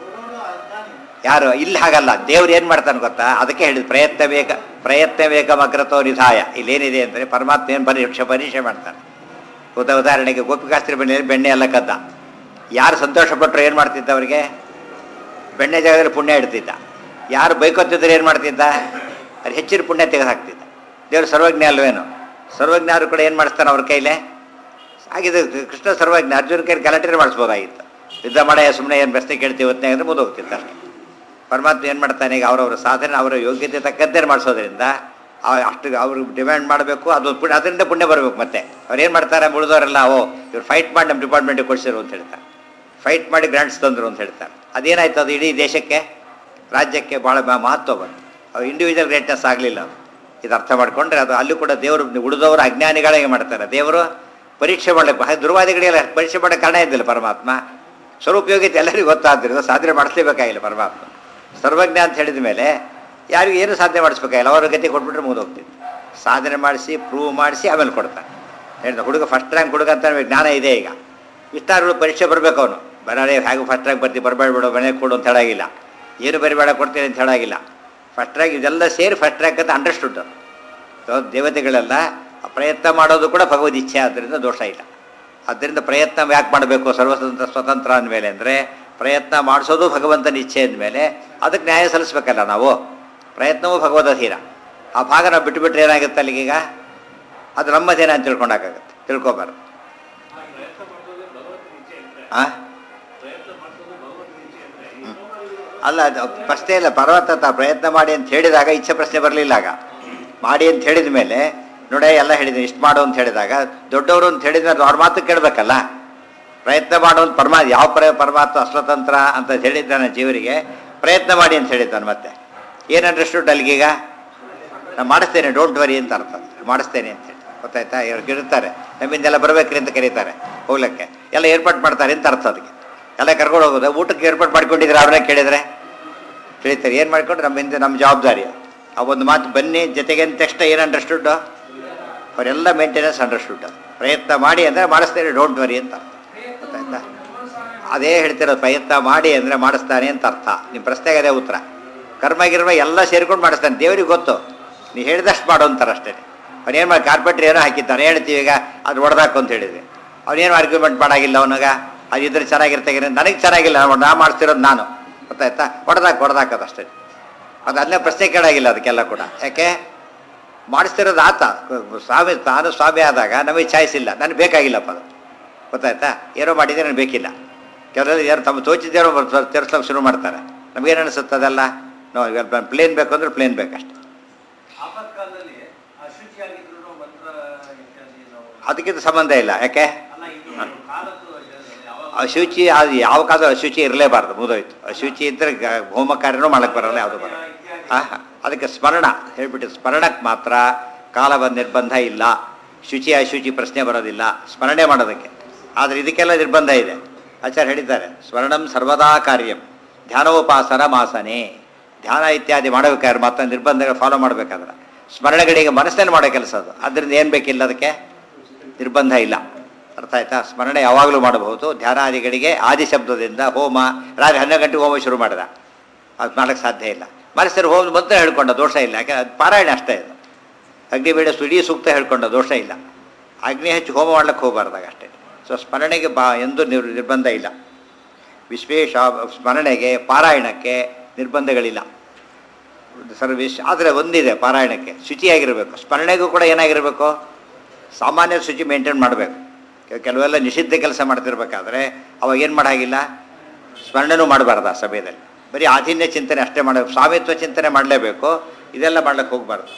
ಯಾರು ಇಲ್ಲಿ ಹಾಗಲ್ಲ ದೇವ್ರು ಏನು ಮಾಡ್ತಾನೆ ಗೊತ್ತಾ ಅದಕ್ಕೆ ಹೇಳಿದ್ ಪ್ರಯತ್ನ ವೇಗ ಪ್ರಯತ್ನ ವೇಗ ಮಗ್ರತೋ ನಿಧಾಯ ಇಲ್ಲೇನಿದೆ ಅಂದರೆ ಪರಮಾತ್ಮ ಏನು ಪರೀಕ್ಷೆ ಪರೀಕ್ಷೆ ಮಾಡ್ತಾನೆ ಉದಾ ಉದಾಹರಣೆಗೆ ಗೋಪಿಕಾಸ್ತ್ರಿ ಬೆಣ್ಣೆ ಬೆಣ್ಣೆ ಎಲ್ಲ ಕದ್ದ ಯಾರು ಸಂತೋಷಪಟ್ಟರು ಏನು ಮಾಡ್ತಿದ್ದ ಅವರಿಗೆ ಬೆಣ್ಣೆ ಜಾಗದಲ್ಲಿ ಪುಣ್ಯ ಇಡ್ತಿದ್ದ ಯಾರು ಬೈಕೊತ್ತಿದ್ರೆ ಏನು ಮಾಡ್ತಿದ್ದ ಅದು ಹೆಚ್ಚಿನ ಪುಣ್ಯ ತೆಗೆದು ಹಾಕ್ತಿದ್ದ ದೇವರು ಸರ್ವಜ್ಞ ಅಲ್ವೇನು ಸರ್ವಜ್ಞರು ಕೂಡ ಏನು ಮಾಡಿಸ್ತಾನೆ ಅವ್ರ ಕೈಲೇ ಹಾಗಿದ್ರೆ ಕೃಷ್ಣ ಸರ್ವಜ್ಞ ಅರ್ಜುನ ಕೈಲಿ ಗಲಾಟೆ ಮಾಡಿಸ್ಬೋದಾಗಿತ್ತು ಯುದ್ಧ ಮಾಡಯ್ಯ ಸುಮ್ಮನೆ ಏನು ಪ್ರಶ್ನೆ ಕೇಳ್ತೀವಿ ಹೊತ್ತಿನಾಗ ಅಂದರೆ ಮುಂದೆ ಹೋಗ್ತಿದ್ದ ಅಷ್ಟೇ ಪರಮಾತ್ಮ ಏನು ಮಾಡ್ತಾನೆ ಈಗ ಅವರವರ ಸಾಧನೆ ಅವರ ಯೋಗ್ಯತೆ ತಕ್ಕಂತೆ ಮಾಡಿಸೋದ್ರಿಂದ ಆ- ಅಷ್ಟು ಅವರು ಡಿಮ್ಯಾಂಡ್ ಮಾಡಬೇಕು ಅದು ಪುಣ್ಯ ಅದರಿಂದ ಪುಣ್ಯ ಬರಬೇಕು ಮತ್ತೆ ಅವ್ರು ಏನು ಮಾಡ್ತಾರೆ ಉಳಿದವರೆಲ್ಲ ಓ ಇವ್ರು ಫೈಟ್ ಮಾಡಿ ನಮ್ಮ ಡಿಪಾರ್ಟ್ಮೆಂಟಿಗೆ ಕೊಡಿಸಿರು ಅಂತ ಹೇಳ್ತಾರೆ ಫೈಟ್ ಮಾಡಿ ಗ್ರಾಂಟ್ಸ್ ತಂದರು ಅಂತ ಹೇಳ್ತಾರೆ ಅದೇನಾಯ್ತು ಅದು ಇಡೀ ದೇಶಕ್ಕೆ ರಾಜ್ಯಕ್ಕೆ ಭಾಳ ಮ- ಮಹತ್ವ ಬಂತು ಅವ್ರು ಇಂಡಿವಿಜುವಲ್ ಗ್ರೇಟ್ನೆಸ್ ಆಗಲಿಲ್ಲ ಅದು ಇದು ಅರ್ಥ ಮಾಡಿಕೊಂಡ್ರೆ ಅದು ಅಲ್ಲಿ ಕೂಡ ದೇವರು ಉಳಿದವರು ಅಜ್ಞಾನಿಗಳೇ ಮಾಡ್ತಾರೆ ದೇವರು ಪರೀಕ್ಷೆ ಮಾಡಲಿಕ್ಕೆ ದುರ್ವಾದಿಗಳಿಗೆಲ್ಲ ಪರೀಕ್ಷೆ ಮಾಡೋ ಕಾರಣ ಇದ್ದಿಲ್ಲ ಪರಮಾತ್ಮ ಸ್ವರೂಪಯೋಗ್ಯತೆ ಎಲ್ಲರಿಗೂ ಗೊತ್ತಾದ್ರಿಂದ ಸಾಧನೆ ಮಾಡಿಸ್ಲೇಬೇಕಾಗಿಲ್ಲ ಪರಮಾತ್ಮ ಸರ್ವಜ್ಞ ಅಂತ ಹೇಳಿದ ಮೇಲೆ ಯಾರಿಗೂ ಏನು ಸಾಧನೆ ಮಾಡಿಸ್ಬೇಕಾಗಿಲ್ಲ ಅವ್ರ ಗತಿ ಕೊಟ್ಬಿಟ್ರೆ ಮುಗಿದು ಹೋಗ್ತಿತ್ತು ಸಾಧನೆ ಮಾಡಿಸಿ ಪ್ರೂವ್ ಮಾಡಿಸಿ ಆಮೇಲೆ ಕೊಡ್ತಾನೆ ಹೇಳಿದ ಹುಡುಗ ಫಸ್ಟ್ ರ್ಯಾಂಕ್ ಹುಡುಗ ಅಂತ ನಮಗೆ ಜ್ಞಾನ ಇದೆ ಈಗ ಇಷ್ಟಾರು ಪರೀಕ್ಷೆ ಬರಬೇಕು ಅವನು ಬರೋದೇ ಹೇಗೆ ಫಸ್ಟ್ ರ್ಯಾಂಕ್ ಬರ್ತೀವಿ ಬರಬೇಡ ಬಿಡು ಮನೆಗೆ ಕೊಡು ಅಂತ ಹೇಳಾಗಿಲ್ಲ ಏನು ಬರಿಬೇಡ ಕೊಡ್ತೀನಿ ಅಂತ ಹೇಳಾಗಿಲ್ಲ ಫಸ್ಟ್ ರ್ಯಾಂಕ್ ಇದೆಲ್ಲ ಸೇರಿ ಫಸ್ಟ್ ರ್ಯಾಂಕ್ ಅಂತ ಅಂಡರ್ಸ್ಟುಡ್ ದೇವತೆಗಳೆಲ್ಲ ಪ್ರಯತ್ನ ಮಾಡೋದು ಕೂಡ ಭಗವದ್ ಇಚ್ಛೆ ಆದ್ದರಿಂದ ದೋಷ ಇಲ್ಲ ಆದ್ದರಿಂದ ಪ್ರಯತ್ನ ಯಾಕೆ ಮಾಡಬೇಕು ಸರ್ವಸ್ವತಂತ್ರ ಸ್ವತಂತ್ರ ಅಂದಮೇಲೆ ಅಂದರೆ ಪ್ರಯತ್ನ ಮಾಡಿಸೋದು ಭಗವಂತನ ಇಚ್ಛೆ ಅಂದಮೇಲೆ ಅದಕ್ಕೆ ನ್ಯಾಯ ಸಲ್ಲಿಸ್ಬೇಕಲ್ಲ ನಾವು ಪ್ರಯತ್ನವೂ ಭಗವದಧೀರ ಆ ಭಾಗ ನಾವು ಬಿಟ್ಟುಬಿಟ್ರೆ ಏನಾಗುತ್ತೆ ಅಲ್ಲಿಗೀಗ ಅದು ನಮ್ಮದೇನ ಅಂತ ತಿಳ್ಕೊಂಡಾಗುತ್ತೆ ತಿಳ್ಕೊಬಾರ್ದು ಆ ಅಲ್ಲ ಅದು ಪ್ರಶ್ನೆ ಇಲ್ಲ ಪರ್ವತ ತ ಪ್ರಯತ್ನ ಮಾಡಿ ಅಂತ ಹೇಳಿದಾಗ ಇಚ್ಛೆ ಪ್ರಶ್ನೆ ಬರಲಿಲ್ಲ ಆಗ ಮಾಡಿ ಅಂತ ಹೇಳಿದ ಮೇಲೆ ನೋಡೇ ಎಲ್ಲ ಹೇಳಿದ್ದೀನಿ ಇಷ್ಟು ಮಾಡು ಅಂತ ಹೇಳಿದಾಗ ದೊಡ್ಡವರು ಅಂತ ಹೇಳಿದ್ರೆ ಅವ್ರ ಮಾತು ಕೇಳಬೇಕಲ್ಲ ಪ್ರಯತ್ನ ಮಾಡು ಅಂತ ಪರಮಾ ಯಾವ ಪರ ಪರಮಾತ್ಮ ಅಸ್ವತಂತ್ರ ಅಂತ ಹೇಳಿದ್ದಾನೆ ಜೀವರಿಗೆ ಪ್ರಯತ್ನ ಮಾಡಿ ಅಂತ ಹೇಳಿದ್ದಾನೆ ಮತ್ತೆ ಏನು ಅಂಡರ್ಸ್ಟುಡ್ ಅಲ್ಲಿಗೀಗ ನಾನು ಮಾಡಿಸ್ತೇನೆ ಡೋಂಟ್ ವರಿ ಅಂತ ಅರ್ಥ ಮಾಡಿಸ್ತೇನೆ ಅಂತ ಹೇಳಿ ಗೊತ್ತಾಯ್ತಾ ಇವ್ರಿಗೆ ಇರ್ತಾರೆ ನಮ್ಮಿಂದೆಲ್ಲ ಬರಬೇಕ್ರಿ ಅಂತ ಕರೀತಾರೆ ಹೋಗ್ಲಿಕ್ಕೆ ಎಲ್ಲ ಏರ್ಪಾಟ್ ಮಾಡ್ತಾರೆ ಅಂತ ಅರ್ಥ ಅದಕ್ಕೆ ಎಲ್ಲ ಕರ್ಕೊಂಡು ಹೋಗೋದು ಊಟಕ್ಕೆ ಏರ್ಪಾಟ್ ಮಾಡ್ಕೊಂಡಿದ್ರೆ ಅವ್ರನ್ನೇ ಕೇಳಿದರೆ ಕೇಳ್ತಾರೆ ಏನು ಮಾಡ್ಕೊಂಡು ನಮ್ಮಿಂದ ನಮ್ಮ ಜವಾಬ್ದಾರಿ ಆ ಒಂದು ಮಾತು ಬನ್ನಿ ಜೊತೆಗೆ ಅಂತ ತಕ್ಷಣ ಏನು ಅಂಡರ್ಸ್ಟುಡ್ ಅವರೆಲ್ಲ ಮೇಂಟೆನೆನ್ಸ್ ಅಂಡರ್ಸ್ಟುಡ್ ಪ್ರಯತ್ನ ಮಾಡಿ ಅಂದರೆ ಮಾಡಿಸ್ತೇನೆ ಡೋಂಟ್ ವರಿ ಅಂತ ಅರ್ಥ ಗೊತ್ತಾಯ್ತಾ ಅದೇ ಹೇಳ್ತಿರೋದು ಪ್ರಯತ್ನ ಮಾಡಿ ಅಂದರೆ ಮಾಡಿಸ್ತಾನೆ ಅಂತ ಅರ್ಥ ನಿಮ್ಮ ಪ್ರಶ್ನೆಗೆ ಅದೇ ಉತ್ತರ ಕರ್ಮ ಗಿರ್ಮ ಎಲ್ಲ ಸೇರ್ಕೊಂಡು ಮಾಡಿಸ್ತಾನೆ ದೇವ್ರಿಗೆ ಗೊತ್ತು ನೀ ಹೇಳಿದಷ್ಟು ಮಾಡು ಅಂತಾರೆ ಅಷ್ಟೇ ಅವನೇನು ಮಾಡಿ ಕಾರ್ಪೆಟ್ರಿ ಏನೋ ಹಾಕಿದ್ದಾನೆ ಹೇಳ್ತೀವಿ ಈಗ ಅದು ಹೊಡೆದಾಕು ಅಂತ ಹೇಳಿದ್ವಿ ಅವನೇನು ಆರ್ಗ್ಯುಮೆಂಟ್ ಮಾಡಾಗಿಲ್ಲ ಅವನಾಗ ಅದಿದ್ರೆ ಚೆನ್ನಾಗಿರ್ತಾಗಿರ ನನಗೆ ಚೆನ್ನಾಗಿಲ್ಲ ನಾ ಮಾಡಿಸ್ತಿರೋದು ನಾನು ಗೊತ್ತಾಯ್ತಾ ಹೊಡೆದಾಕ ಹೊಡೆದಾಕೋದು ಅಷ್ಟೇ ಅದು ಅದನ್ನೇ ಪ್ರಶ್ನೆ ಕೇಳಾಗಿಲ್ಲ ಅದಕ್ಕೆಲ್ಲ ಕೂಡ ಯಾಕೆ ಮಾಡಿಸ್ತಿರೋದು ಆತ ಸ್ವಾಮಿ ತಾನು ಸ್ವಾಮಿ ಆದಾಗ ನಮಗೆ ಚಾಯ್ಸ್ ಇಲ್ಲ ನನಗೆ ಬೇಕಾಗಿಲ್ಲಪ್ಪ ಅದು ಗೊತ್ತಾಯ್ತಾ ಏನೋ ಮಾಡಿದ್ರೆ ನನಗೆ ಬೇಕಿಲ್ಲ ಕೆಲವರು ಯಾರು ತಮ್ಮ ತೋಚಿದ್ದೇನೋ ತಿರ್ಸ್ಲಕ್ಕೆ ಶುರು ಮಾಡ್ತಾರೆ ನಮಗೇನು ಅನಿಸುತ್ತೆ ಅದೆಲ್ಲ ನಾವು ಪ್ಲೇನ್ ಬೇಕು ಅಂದ್ರೆ ಪ್ಲೇನ್ ಬೇಕಷ್ಟೆ ಆಪತ್ಕಾಲದಲ್ಲಿ ಅಶುಚಿಯಾಗಿದ್ರು ಮಂತ್ರ ಇತ್ಯಾದಿ ನಾವು ಅದಕ್ಕಿಂತ ಸಂಬಂಧ ಇಲ್ಲ ಯಾಕೆ ಅಲ್ಲ ಇದು ಕಾಲದ್ದು ಯಾವಾಗ ಅಶುಚಿ ಅದು ಯಾವ ಕಾಲ ಅಶುಚಿ ಇರಲೇಬಾರ್ದು ಮುದೋಯ್ತು ಅಶುಚಿ ಇದ್ದರೆ ಗ- ಹೋಮ ಕಾರ್ಯನೂ ಮಾಡಕ್ಕೆ ಬರಲ್ಲ ಯಾವುದು ಬರಲ್ಲ ಆಹಾ. ಅದಕ್ಕೆ ಸ್ಮರಣ ಹೇಳ್ಬಿಟ್ಟು ಸ್ಮರಣಕ್ಕೆ ಮಾತ್ರ ಕಾಲವ ನಿರ್ಬಂಧ ಇಲ್ಲ ಶುಚಿ ಅಶುಚಿ ಪ್ರಶ್ನೆ ಬರೋದಿಲ್ಲ ಸ್ಮರಣೆ ಮಾಡೋದಕ್ಕೆ ಆದರೆ ಇದಕ್ಕೆಲ್ಲ ನಿರ್ಬಂಧ ಇದೆ ಆಚಾರ್ಯ ಹೇಳಿದ್ದಾರೆ ಸ್ಮರಣಂ ಸರ್ವದಾ ಕಾರ್ಯಂ ಧ್ಯಾನೋಪಾಸನ ಮಾಸನೆ ಧ್ಯಾನ ಇತ್ಯಾದಿ ಮಾಡಬೇಕಾದ್ರೆ ಮಾತ್ರ ನಿರ್ಬಂಧಗಳು ಫಾಲೋ ಮಾಡಬೇಕಾದ್ರೆ ಸ್ಮರಣೆಗಳಿಗೆ ಮನಸ್ಸನ್ನು ಮಾಡೋ ಕೆಲಸ ಅದು ಅದರಿಂದ ಏನು ಬೇಕಿಲ್ಲ ಅದಕ್ಕೆ ನಿರ್ಬಂಧ ಇಲ್ಲ ಅರ್ಥ ಆಯ್ತಾ ಸ್ಮರಣೆ ಯಾವಾಗಲೂ ಮಾಡಬಹುದು ಧ್ಯಾನಾದಿಗಳಿಗೆ ಆದಿ ಶಬ್ದದಿಂದ ಹೋಮ ರಾತ್ರಿ ಹನ್ನೆರಡು ಗಂಟೆಗೆ ಹೋಮ ಶುರು ಮಾಡಿದ ಅದು ಮಾಡೋಕ್ಕೆ ಸಾಧ್ಯ ಇಲ್ಲ ಮನಸ್ಸರು ಹೋಮ ಮಂತ್ರ ಹೇಳ್ಕೊಂಡ ದೋಷ ಇಲ್ಲ ಯಾಕೆ ಅದು ಪಾರಾಯಣ ಅಷ್ಟೇ ಇದು ಅಗ್ನಿಬೇಡ ಸುಡಿ ಸೂಕ್ತ ಹೇಳ್ಕೊಂಡ ದೋಷ ಇಲ್ಲ ಅಗ್ನಿ ಹೆಚ್ಚು ಹೋಮ ಮಾಡ್ಲಿಕ್ಕೆ ಹೋಗಬಾರ್ದಾಗ ಅಷ್ಟೇ ಸೊ ಸ್ಮರಣೆಗೆ ಬಾ ಎಂದು ನಿರ್ ನಿರ್ಬಂಧ ಇಲ್ಲ ವಿಶ್ವೇಶ ಸ್ಮರಣೆಗೆ ಪಾರಾಯಣಕ್ಕೆ ನಿರ್ಬಂಧಗಳಿಲ್ಲ ಸರ್ವಿಸ್ ಆದರೆ ಒಂದಿದೆ ಪಾರಾಯಣಕ್ಕೆ ಶುಚಿಯಾಗಿರಬೇಕು ಸ್ಮರಣೆಗೂ ಕೂಡ ಏನಾಗಿರಬೇಕು ಸಾಮಾನ್ಯ ಶುಚಿ ಮೇಂಟೈನ್ ಮಾಡಬೇಕು ಕೆಲವೆಲ್ಲ ನಿಷಿದ್ಧ ಕೆಲಸ ಮಾಡ್ತಿರ್ಬೇಕಾದ್ರೆ ಅವಾಗ ಏನು ಮಾಡಾಗಿಲ್ಲ ಸ್ಮರಣೆನೂ ಮಾಡಬಾರ್ದು ಆ ಸಮಯದಲ್ಲಿ ಬರೀ ಆಧೀನ್ಯ ಚಿಂತನೆ ಅಷ್ಟೇ ಮಾಡಬೇಕು ಸ್ವಾಮಿತ್ವ ಚಿಂತನೆ ಮಾಡಲೇಬೇಕು ಇದೆಲ್ಲ ಮಾಡ್ಲಿಕ್ಕೆ ಹೋಗಬಾರ್ದು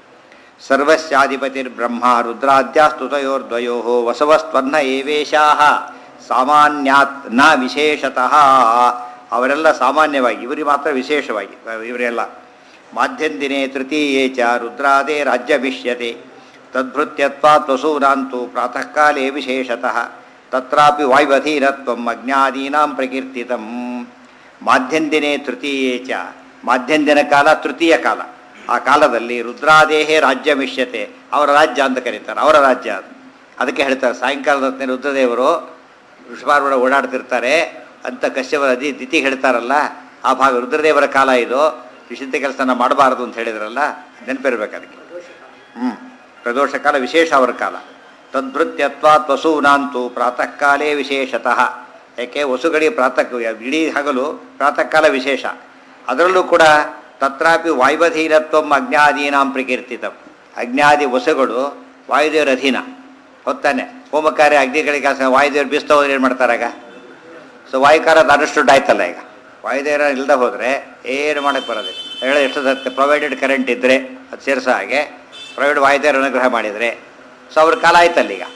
ಸರ್ವಸ್ಯಾಧಿಪತಿರ್ಬ್ರಹ್ಮ ರುದ್ರಾದ್ಯಾಸ್ತುತಯೋರ್ದ್ವಯೋ ವಸವಸ್ತ್ವನ್ನ ಏವೇಶಾಹ ಸಾಮಾನ್ಯಾತ್ ನ ವಿಶೇಷತಃ ಅವರೆಲ್ಲ ಸಾಮಾನ್ಯವಾಗಿ ಇವರಿಗೆ ಮಾತ್ರ ವಿಶೇಷವಾಗಿ ಇವರೆಲ್ಲ ಮಾಧ್ಯಂದಿನೇ ತೃತೀಯೇ ಚ ರುದ್ರಾದೇ ರಾಜ್ಯಭಿಷ್ಯತೆ ತದ್ಭೃತ್ಯತ್ವಾತ್ ವಸೂನಾಂತು ಪ್ರಾತಃ ಕಾಲೇ ವಿಶೇಷತಃ ತತ್ರಾಪಿ ವಾಯುವಧೀನತ್ವಂ ಅಜ್ಞಾದೀನಾಂ ಪ್ರಕೀರ್ತಿತಂ ಮಾಧ್ಯಂದಿನೇ ತೃತೀಯೇ ಚ ಮಾಧ್ಯಂದಿನ ಕಾಲ ತೃತೀಯ ಕಾಲ ಆ ಕಾಲದಲ್ಲಿ ರುದ್ರಾದೇಹೇ ರಾಜ್ಯ ಮಿಷ್ಯತೆ ಅವರ ರಾಜ್ಯ ಅಂತ ಕರೀತಾರೆ ಅವರ ರಾಜ್ಯ ಅದು ಅದಕ್ಕೆ ಹೇಳ್ತಾರೆ ಸಾಯಂಕಾಲದ ಹೊತ್ತಿನಲ್ಲಿ ರುದ್ರದೇವರು ವೃಷಭಾರೂಢ ಓಡಾಡ್ತಿರ್ತಾರೆ ಅಂತ ಕಶ್ಯಪರ ಅದಿ ದಿತಿ ಹೇಳ್ತಾರಲ್ಲ ಆ ಭಾಗ ರುದ್ರದೇವರ ಕಾಲ ಇದು ನಿಷಿದ್ಧ ಕೆಲಸನ ಮಾಡಬಾರದು ಅಂತ ಹೇಳಿದ್ರಲ್ಲ ನೆನಪಿರ್ಬೇಕು ಅದಕ್ಕೆ ಹ್ಞೂ ಪ್ರದೋಷ ಕಾಲ ವಿಶೇಷ ಅವರ ಕಾಲ ತದ್ಭೃತ್ಯತ್ವಾತ್ ವಸೂನಾಂತು ಪ್ರಾತಃ ಕಾಲೇ ವಿಶೇಷತಃ ಯಾಕೆ ವಸುಗಳಿಗೆ ಪ್ರಾತಃ ಇಡೀ ಹಗಲು ಪ್ರಾತಃ ಕಾಲ ವಿಶೇಷ ಅದರಲ್ಲೂ ಕೂಡ ತತ್ರಾಪಿ ವಾಯುವಧೀನತ್ವಂ ಅಜ್ಞಾದೀನಾಂ ಪ್ರಕೀರ್ತಿತಂ ಅಜ್ಞಾದಿ ವಸುಗಳು ವಾಯುದೇವರ ಅಧೀನ ಹೊತ್ತಾನೆ ಹೋಮಕಾರ್ಯ ಅಗ್ನಿಗಳಿಗೆ ಸ- ವಾಯುದೇವರು ಬೀಸ್ತಾ ಹೋದ್ರೆ ಏನು ಮಾಡ್ತಾರಾಗ ಸೊ ವಾಯುಕಾರ ಅದು ಅಂಡರ್ಸ್ಟುಡ್ ಆಯ್ತಲ್ಲ ಈಗ ವಾಯುದೇವರ ಇಲ್ಲದೆ ಹೋದರೆ ಏನು ಮಾಡೋಕ್ಕೆ ಬರೋದಿಲ್ಲ ಹೇಳ ಎಷ್ಟು ಸತ್ಯ ಪ್ರೊವೈಡೆಡ್ ಕರೆಂಟ್ ಇದ್ದರೆ ಅದು ಸೇರಿಸೋ ಹಾಗೆ ಪ್ರೊವೈಡ್ ವಾಯುದೇವರ ಅನುಗ್ರಹ ಮಾಡಿದರೆ ಸೊ ಅವ್ರ ಕಾಲ ಆಯ್ತಲ್ಲ ಈಗ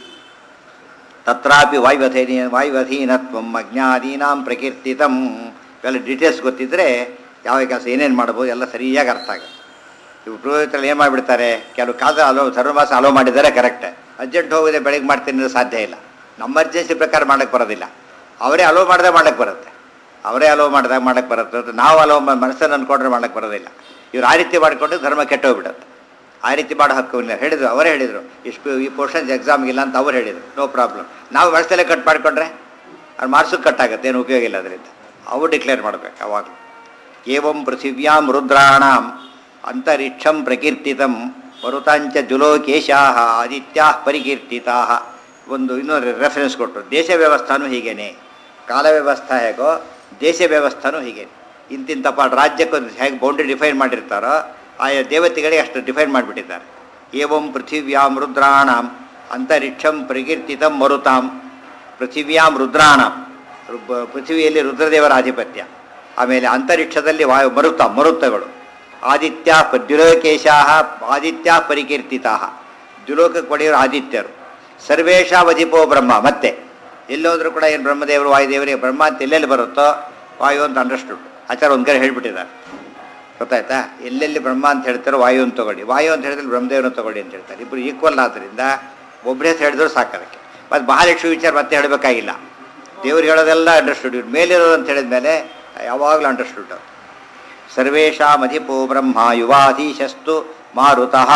ತತ್ರಾಪಿ ವಾಯುವಧೀನ ವಾಯುವಧೀನತ್ವಂ ಅಜ್ಞಾದೀನಾಂ ಪ್ರಕೀರ್ತಿತಂ ಇವೆಲ್ಲ ಡೀಟೇಲ್ಸ್ ಗೊತ್ತಿದ್ದರೆ ಯಾವ ಕೆಲಸ ಏನೇನು ಮಾಡ್ಬೋದು ಎಲ್ಲ ಸರಿಯಾಗಿ ಅರ್ಥ ಆಗುತ್ತೆ ಇವು ಪುರೋಹಿತರಲ್ಲಿ ಏನು ಮಾಡಿಬಿಡ್ತಾರೆ ಕೆಲವು ಕಾಲ ಅಲೋ ಧರ್ಮವಾಸ ಅಲೋ ಮಾಡಿದ್ದಾರೆ ಕರೆಕ್ಟ್ ಅರ್ಜೆಂಟ್ ಹೋಗಿದೆ ಬೆಳಗ್ಗೆ ಮಾಡ್ತೀನಿ ಅನ್ನೋದು ಸಾಧ್ಯ ಇಲ್ಲ ನಮ್ಮ ಅರ್ಜೆನ್ಸಿ ಪ್ರಕಾರ ಮಾಡಕ್ಕೆ ಬರೋದಿಲ್ಲ ಅವರೇ ಅಲೋ ಮಾಡಿದಾಗ ಮಾಡಕ್ಕೆ ಬರುತ್ತೆ ಅವರೇ ಅಲೋ ಮಾಡಿದಾಗ ಮಾಡಕ್ಕೆ ಬರುತ್ತೆ ಹೊರ್ತು ನಾವು ಅಲೋ ಮನಸ್ಸನ್ನು ಅಂದ್ಕೊಂಡ್ರೆ ಮಾಡಕ್ಕೆ ಬರೋದಿಲ್ಲ ಇವ್ರು ಆ ರೀತಿ ಮಾಡಿಕೊಂಡು ಧರ್ಮ ಕೆಟ್ಟೋಗ್ಬಿಡುತ್ತೆ ಆ ರೀತಿ ಮಾಡೋ ಹಕ್ಕು ಇಲ್ಲ ಹೇಳಿದ್ರು ಅವರೇ ಹೇಳಿದರು ಇಷ್ಟು ಈ ಪೋರ್ಷನ್ಸ್ ಎಕ್ಸಾಮ್ಗೆ ಇಲ್ಲ ಅಂತ ಅವ್ರು ಹೇಳಿದರು ನೋ ಪ್ರಾಬ್ಲಮ್ ನಾವು ವರ್ಷದಲ್ಲೇ ಕಟ್ ಮಾಡಿಕೊಂಡ್ರೆ ಅದು ಮಾರ್ಕ್ಸಕ್ಕೆ ಕಟ್ ಆಗುತ್ತೆ ಏನು ಉಪಯೋಗ ಇಲ್ಲ ಅದರಿಂದ ಅವು ಡಿಕ್ಲೇರ್ ಮಾಡಬೇಕು ಅವಾಗಲೂ ಏವಂ ಪೃಥಿವ್ಯಾಂ ರುದ್ರಾಣಾಂ ಅಂತರಿಕ್ಷಂ ಪ್ರಕೀರ್ತಿತಂ ಮರುತಾಂಚ ಜುಲೋಕೇಶಾ ಆದಿತ್ಯಾ ಪರಿಕೀರ್ತಿತಾ ಒಂದು ಇನ್ನೊಂದು ರೆಫರೆನ್ಸ್ ಕೊಟ್ಟರು ದೇಶ ವ್ಯವಸ್ಥಾನೂ ಹೀಗೇನೆ ಕಾಲ ವ್ಯವಸ್ಥೆ ಹೇಗೋ ದೇಶ ವ್ಯವಸ್ಥಾನೂ ಹೀಗೇನೆ ಇಂತಿಂಥ ಪಾಠ ರಾಜ್ಯಕ್ಕೆ ಹೇಗೆ ಬೌಂಡ್ರಿ ಡಿಫೈನ್ ಮಾಡಿರ್ತಾರೋ ಆಯಾ ದೇವತೆಗಳಿಗೆ ಅಷ್ಟು ಡಿಫೈನ್ ಮಾಡಿಬಿಟ್ಟಿದ್ದಾರೆ ಏವಂ ಪೃಥಿವ್ಯಾಂ ರುದ್ರಾಣಾಂ ಅಂತರಿಕ್ಷಂ ಪ್ರಕೀರ್ತಿತಂ ಮರುತಾಂ ಪೃಥಿವ್ಯಾಂ ರುದ್ರಾಣಾಂ ರು- ಪೃಥ್ವಿಯಲ್ಲಿ ರುದ್ರದೇವರ ಆಧಿಪತ್ಯ ಆಮೇಲೆ ಅಂತರಿಕ್ಷದಲ್ಲಿ ವಾಯು ಮರುತ ಮರುತಗಳು ಆದಿತ್ಯ ಪ- ದ್ಯುಲೋಕೇಶಾ ಆದಿತ್ಯ ಪರಿಕೀರ್ತಿತಾ ದ್ಯುಲೋಕಕ್ಕೆ ಪಡೆಯೋರು ಆದಿತ್ಯರು ಸರ್ವೇಶಾವಧಿಪೋ ಬ್ರಹ್ಮ ಮತ್ತೆ ಎಲ್ಲೋದ್ರೂ ಕೂಡ ಏನು ಬ್ರಹ್ಮದೇವರು ವಾಯುದೇವರಿಗೆ ಬ್ರಹ್ಮ ಅಂತ ಎಲ್ಲೆಲ್ಲಿ ಬರುತ್ತೋ ವಾಯು ಅಂತ ಅಂಡರ್ಸ್ಟುಡ್ ಆಚಾರ ಒಂದು ಕಡೆ ಹೇಳ್ಬಿಟ್ಟಿದ್ದಾರೆ ಗೊತ್ತಾಯ್ತಾ ಎಲ್ಲೆಲ್ಲಿ ಬ್ರಹ್ಮ ಅಂತ ಹೇಳ್ತಾರೋ ವಾಯು ಅಂತ ತಗೊಳ್ಳಿ ವಾಯು ಅಂತ ಹೇಳಿದ್ರೆ ಬ್ರಹ್ಮದೇವನ ತಗೊಳ್ಳಿ ಅಂತ ಹೇಳ್ತಾರೆ ಇಬ್ಬರು ಈಕ್ವಲ್ ಆದ್ದರಿಂದ ಒಬ್ಬರೇ ಹೇಳಿದ್ರು ಸಾಕದಕ್ಕೆ ಮತ್ತು ಮಹಾಲಕ್ಷ್ಮಿ ವಿಚಾರ ಮತ್ತೆ ಹೇಳಬೇಕಾಗಿಲ್ಲ ದೇವ್ರು ಹೇಳೋದೆಲ್ಲ ಅಂಡರ್ಸ್ಟುಡ್ ಇವ್ರು ಮೇಲಿರೋದು ಅಂತ ಹೇಳಿದ್ಮೇಲೆ ಯಾವಾಗಲೂ ಅಂಡರ್ಸ್ಟುಡ್ ಸರ್ವೇಷಾಮಧಿಪೋ ಬ್ರಹ್ಮ ಯುವಾಧೀಶಸ್ತು ಮಾರುತಃ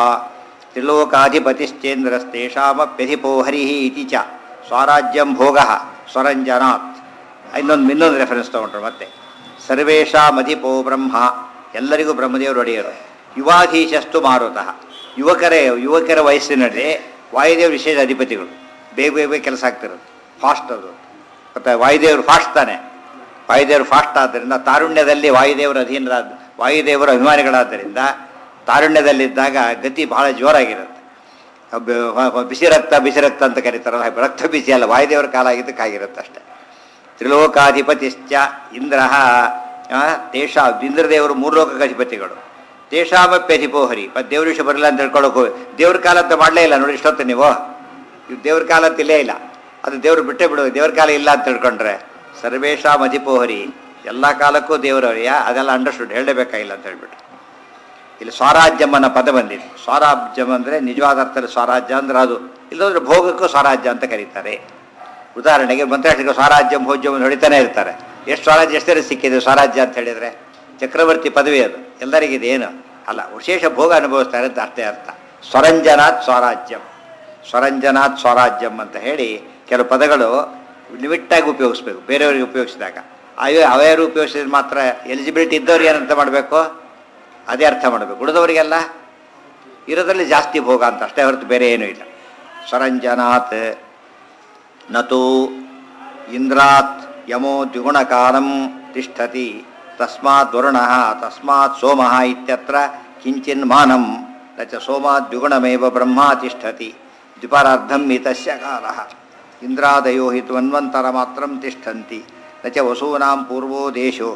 ತ್ರಿಲೋಕಾಧಿಪತಿಶ್ಚೇಂದ್ರಸ್ತೇಷಾಮಪ್ಯಧಿಪೋ ಹರಿ ಇತಿ ಚ ಸ್ವರಾಜ್ಯಂ ಭೋಗ ಸ್ವರಂಜನಾತ್ ಇನ್ನೊಂದು ಇನ್ನೊಂದು ರೆಫರೆನ್ಸ್ ತಗೊಂಡ್ರು ಮತ್ತೆ ಸರ್ವೇಷಾಮಧಿಪೋ ಬ್ರಹ್ಮ ಎಲ್ಲರಿಗೂ ಬ್ರಹ್ಮದೇವರು ಒಡೆಯರು ಯುವಾಧೀಶಸ್ತು ಮಾರುತಃ ಯುವಕರೇ ಯುವಕರ ವಯಸ್ಸಿನಲ್ಲಿ ವಾಯುದೇವರು ವಿಶೇಷ ಅಧಿಪತಿಗಳು ಬೇಗ ಬೇಗ ಬೇಗ ಕೆಲಸ ಆಗ್ತಿರೋದು ಫಾಸ್ಟ್ ಅದು ಮತ್ತೆ ವಾಯುದೇವರು ಫಾಸ್ಟ್ ತಾನೆ ವಾಯುದೇವರು ಫಾಸ್ಟ್ ಆದ್ದರಿಂದ ತಾರುಣ್ಯದಲ್ಲಿ ವಾಯುದೇವರ ಅಧೀನರಾದ ವಾಯುದೇವರ ಅಭಿಮಾನಿಗಳಾದ್ದರಿಂದ ತಾರುಣ್ಯದಲ್ಲಿದ್ದಾಗ ಗತಿ ಬಹಳ ಜೋರಾಗಿರುತ್ತೆ ಅಬ್ಬ- ವ- ವ- ಬಿಸಿ ರಕ್ತ ಬಿಸಿ ರಕ್ತ ಅಂತ ಕರೀತಾರಲ್ಲ ಹಾಗೆ ರಕ್ತ ಬಿಸಿ ಅಲ್ಲ ವಾಯುದೇವರ ಕಾಲ ಆಗಿದ್ದಕ್ಕೆ ಆಗಿರುತ್ತೆ ಅಷ್ಟೇ ತ್ರಿಲೋಕಾಧಿಪತಿಶ್ಚ ಇಂದ್ರ ತೇಷ ಇಂದ್ರದೇವರು ಮೂರು ಲೋಕಕ್ಕೆ ಅಧಿಪತಿಗಳು ತೇಷಾಮಪ್ಯಧಿಪೋ ಹರಿ ಮತ್ತು ದೇವ್ರ ವಿಷಯ ಬರಲ್ಲ ಅಂತ ಹೇಳ್ಕೊಳಕ್ಕೆ ಹೋಗಿ ದೇವ್ರ ಕಾಲ ಅಂತ ಮಾಡಲೇ ಇಲ್ಲ ನೋಡಿ ಇಷ್ಟೊತ್ತು ನೀವು ಇವ್ ದೇವ್ರ ಕಾಲ ಅಂತ ಇಲ್ಲೇ ಇಲ್ಲ ಅದು ದೇವ್ರು ಬಿಟ್ಟೇ ಬಿಡು ದೇವ್ರ ಕಾಲ ಇಲ್ಲ ಅಂತ ತಿಳ್ಕೊಂಡ್ರೆ ಸರ್ವೇಶಾಮ್ ಅಧಿಪೋ ಹರಿ ಎಲ್ಲ ಕಾಲಕ್ಕೂ ದೇವರವರಿಯ ಅದೆಲ್ಲ ಅಂಡರ್ಸ್ಟುಡ್ ಹೇಳಲೇಬೇಕಾಗಿಲ್ಲ ಅಂತ ಹೇಳ್ಬಿಟ್ಟು ಇಲ್ಲಿ ಸ್ವರಾಜ್ಯಂ ಅನ್ನೋ ಪದ ಬಂದಿದೆ ಸ್ವರಾಜ್ಯಂ ಅಂದರೆ ನಿಜವಾದ ಅರ್ಥದಲ್ಲಿ ಸ್ವರಾಜ್ಯ ಅಂದ್ರೆ ಅದು ಇಲ್ಲಂದ್ರೆ ಭೋಗಕ್ಕೂ ಸ್ವರಾಜ್ಯ ಅಂತ ಕರೀತಾರೆ ಉದಾಹರಣೆಗೆ ಮಂತ್ರಾಷ್ಟ್ರಕ್ಕೆ ಸ್ವರಾಜ್ಯಂ ಭೋಜ್ಯಂ ಹೊಡಿತಾನೆ ಇರ್ತಾರೆ ಎಷ್ಟು ಸ್ವರಾಜ್ಯ ಎಷ್ಟೇ ಸಿಕ್ಕಿದೆ ಸ್ವರಾಜ್ಯ ಅಂತ ಹೇಳಿದರೆ ಚಕ್ರವರ್ತಿ ಪದವಿ ಅದು ಎಲ್ಲರಿಗಿದೆ ಏನು ಅಲ್ಲ ವಿಶೇಷ ಭೋಗ ಅನುಭವಿಸ್ತಾರೆ ಅಂತ ಅರ್ಥೇ ಅರ್ಥ ಸ್ವರಂಜನಾತ್ ಸ್ವರಾಜ್ಯಂ ಸ್ವರಂಜನಾತ್ ಸ್ವರಾಜ್ಯಂ ಅಂತ ಹೇಳಿ ಕೆಲವು ಪದಗಳು ಲಿಮಿಟ್ಟಾಗಿ ಉಪಯೋಗಿಸ್ಬೇಕು ಬೇರೆಯವರಿಗೆ ಉಪಯೋಗಿಸಿದಾಗ ಅಯ್ಯೋ ಅವ್ಯಾರು ಉಪಯೋಗಿಸಿದ್ರೆ ಮಾತ್ರ ಎಲಿಜಿಬಿಲಿಟಿ ಇದ್ದವ್ರು ಏನಂತ ಮಾಡಬೇಕು ಅದೇ ಅರ್ಥ ಮಾಡಬೇಕು ಉಳಿದವರಿಗೆಲ್ಲ ಇರೋದ್ರಲ್ಲಿ ಜಾಸ್ತಿ ಭೋಗ ಅಂತ ಅಷ್ಟೇ ಹೊರತು ಬೇರೆ ಏನೂ ಇಲ್ಲ ಸ್ವರಂಜನಾತ್ ನತು ಇಂದ್ರಾತ್ ಯಮೋ ದ್ವಿಗುಣಕಾಲಂ ತಿಷ್ಠತಿ ತಸ್ಮಾತ್ ವರುಣ ತಸ್ಮಾತ್ ಸೋಮ ಇತ್ಯತ್ರ ಕಿಂಚಿನ್ ಮಾನಂ ನ ಚ ಸೋಮಾತ್ ದ್ವಿಗುಣಮೇವ ಬ್ರಹ್ಮ ತಿಷ್ಠತಿ ದ್ವಿಪರಾರ್ಧಂ ಮಿತಸ್ಯ ಕಾಲಃ ಇಂದ್ರಾದಯೋ ಹಿ ತ್ವನ್ವಂತರ ಮಾತ್ರಂ ತಿಷ್ಠಂತಿ ನ ಚ ವಸೂನಾಂ ಪೂರ್ವೋ ದೇಶೋ